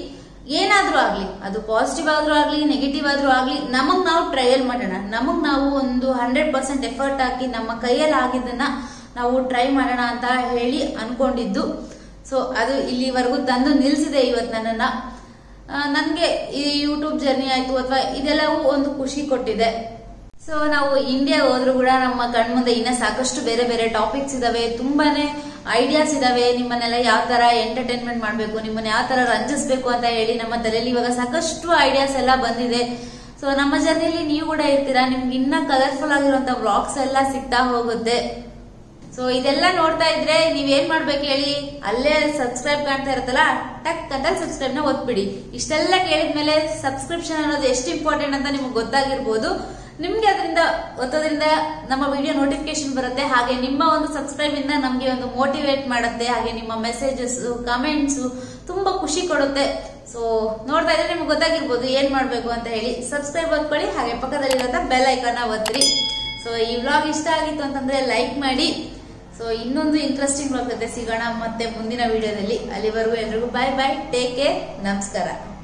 ಏನಾದ್ರೂ ಆಗ್ಲಿ ಅದು ಪಾಸಿಟಿವ್ ಆದ್ರೂ ಆಗ್ಲಿ ನೆಗೆಟಿವ್ ಆದ್ರೂ ಆಗ್ಲಿ ನಮಗ್ ನಾವು ಟ್ರಯಲ್ ಮಾಡೋಣ ನಮಗ್ ನಾವು ಒಂದು ಹಂಡ್ರೆಡ್ ಪರ್ಸೆಂಟ್ ಎಫರ್ಟ್ ಹಾಕಿ ನಮ್ಮ ಕೈಯಲ್ಲಿ ಆಗಿದ್ದನ್ನ ನಾವು ಟ್ರೈ ಮಾಡೋಣ ಅಂತ ಹೇಳಿ ಅನ್ಕೊಂಡಿದ್ದು ಸೊ ಅದು ಇಲ್ಲಿವರೆಗೂ ತಂದು ನಿಲ್ಸಿದೆ ಇವತ್ತು ನನ್ನನ್ನ ನನಗೆ ಈ ಯೂಟ್ಯೂಬ್ ಜರ್ನಿ ಆಯ್ತು ಅಥವಾ ಇದೆಲ್ಲವೂ ಒಂದು ಖುಷಿ ಕೊಟ್ಟಿದೆ ಸೊ ನಾವು ಇಂಡಿಯಾ ಹೋದ್ರು ಕೂಡ ನಮ್ಮ ಕಣ್ಮುಂದೆ ಇನ್ನ ಸಾಕಷ್ಟು ಬೇರೆ ಬೇರೆ ಟಾಪಿಕ್ಸ್ ಇದಾವೆ ತುಂಬಾನೇ ಐಡಿಯಾಸ್ ಇದಾವೆ ನಿಮ್ಮನ್ನೆಲ್ಲ ಯಾವ ತರ ಎಂಟರ್ಟೈನ್ಮೆಂಟ್ ಮಾಡಬೇಕು ನಿಮ್ಮನ್ನ ಯಾವ ತರ ರಂಜಿಸ್ಬೇಕು ಅಂತ ಹೇಳಿ ನಮ್ಮ ತಲೆಯಲ್ಲಿ ಇವಾಗ ಸಾಕಷ್ಟು ಐಡಿಯಾಸ್ ಎಲ್ಲ ಬಂದಿದೆ ಸೊ ನಮ್ಮ ಜರ್ನಿಲಿ ನೀವು ಕೂಡ ಇರ್ತೀರಾ ನಿಮ್ಗೆ ಇನ್ನ ಕಲರ್ಫುಲ್ ಆಗಿರುವಂತ ವ್ಲಾಗ್ಸ್ ಎಲ್ಲ ಸಿಗ್ತಾ ಹೋಗುತ್ತೆ ಸೊ ಇದೆಲ್ಲ ನೋಡ್ತಾ ಇದ್ರೆ ನೀವೇನ್ ಮಾಡ್ಬೇಕು ಹೇಳಿ ಅಲ್ಲೇ ಸಬ್ಸ್ಕ್ರೈಬ್ ಕಾಣ್ತಾ ಇರುತ್ತಲ್ಲ ಟಕ್ ಅಂತ ಸಬ್ಸ್ಕ್ರೈಬ್ ನ ಒತ್ಬಿಡಿ ಇಷ್ಟೆಲ್ಲ ಕೇಳಿದ್ಮೇಲೆ ಸಬ್ಸ್ಕ್ರಿಪ್ಷನ್ ಅನ್ನೋದು ಎಷ್ಟು ಇಂಪಾರ್ಟೆಂಟ್ ಅಂತ ನಿಮ್ಗೆ ಗೊತ್ತಾಗಿರ್ಬೋದು ನಿಮ್ಗೆ ಅದರಿಂದ ಒತ್ತೋದ್ರಿಂದ ನಮ್ಮ ವಿಡಿಯೋ ನೋಟಿಫಿಕೇಶನ್ ಬರುತ್ತೆ ಹಾಗೆ ನಿಮ್ಮ ಒಂದು ಸಬ್ಸ್ಕ್ರೈಬ್ ಇಂದ ನಮ್ಗೆ ಒಂದು ಮೋಟಿವೇಟ್ ಮಾಡುತ್ತೆ ಹಾಗೆ ನಿಮ್ಮ ಮೆಸೇಜಸ್ ಕಮೆಂಟ್ಸ್ ತುಂಬಾ ಖುಷಿ ಕೊಡುತ್ತೆ ಸೊ ನೋಡ್ತಾ ಇದ್ರೆ ನಿಮ್ಗೆ ಗೊತ್ತಾಗಿರ್ಬೋದು ಏನ್ ಮಾಡ್ಬೇಕು ಅಂತ ಹೇಳಿ ಸಬ್ಸ್ಕ್ರೈಬ್ ಒತ್ಕೊಳ್ಳಿ ಹಾಗೆ ಪಕ್ಕದಲ್ಲಿರುವಂತ ಬೆಲ್ ಐಕಾನ್ ಒತ್ತಿರಿ ಸೊ ಈ ವ್ಲಾಗ್ ಇಷ್ಟ ಆಗಿತ್ತು ಅಂತಂದ್ರೆ ಲೈಕ್ ಮಾಡಿ ಸೊ ಇನ್ನೊಂದು ಇಂಟ್ರೆಸ್ಟಿಂಗ್ ವ್ಲಾಗ್ ಜೊತೆ ಸಿಗೋಣ ಮತ್ತೆ ಮುಂದಿನ ವಿಡಿಯೋದಲ್ಲಿ ಅಲ್ಲಿವರೆಗೂ ಎಲ್ರಿಗೂ ಬಾಯ್ ಬಾಯ್ ಟೇಕ್ ಕೇರ್ ನಮಸ್ಕಾರ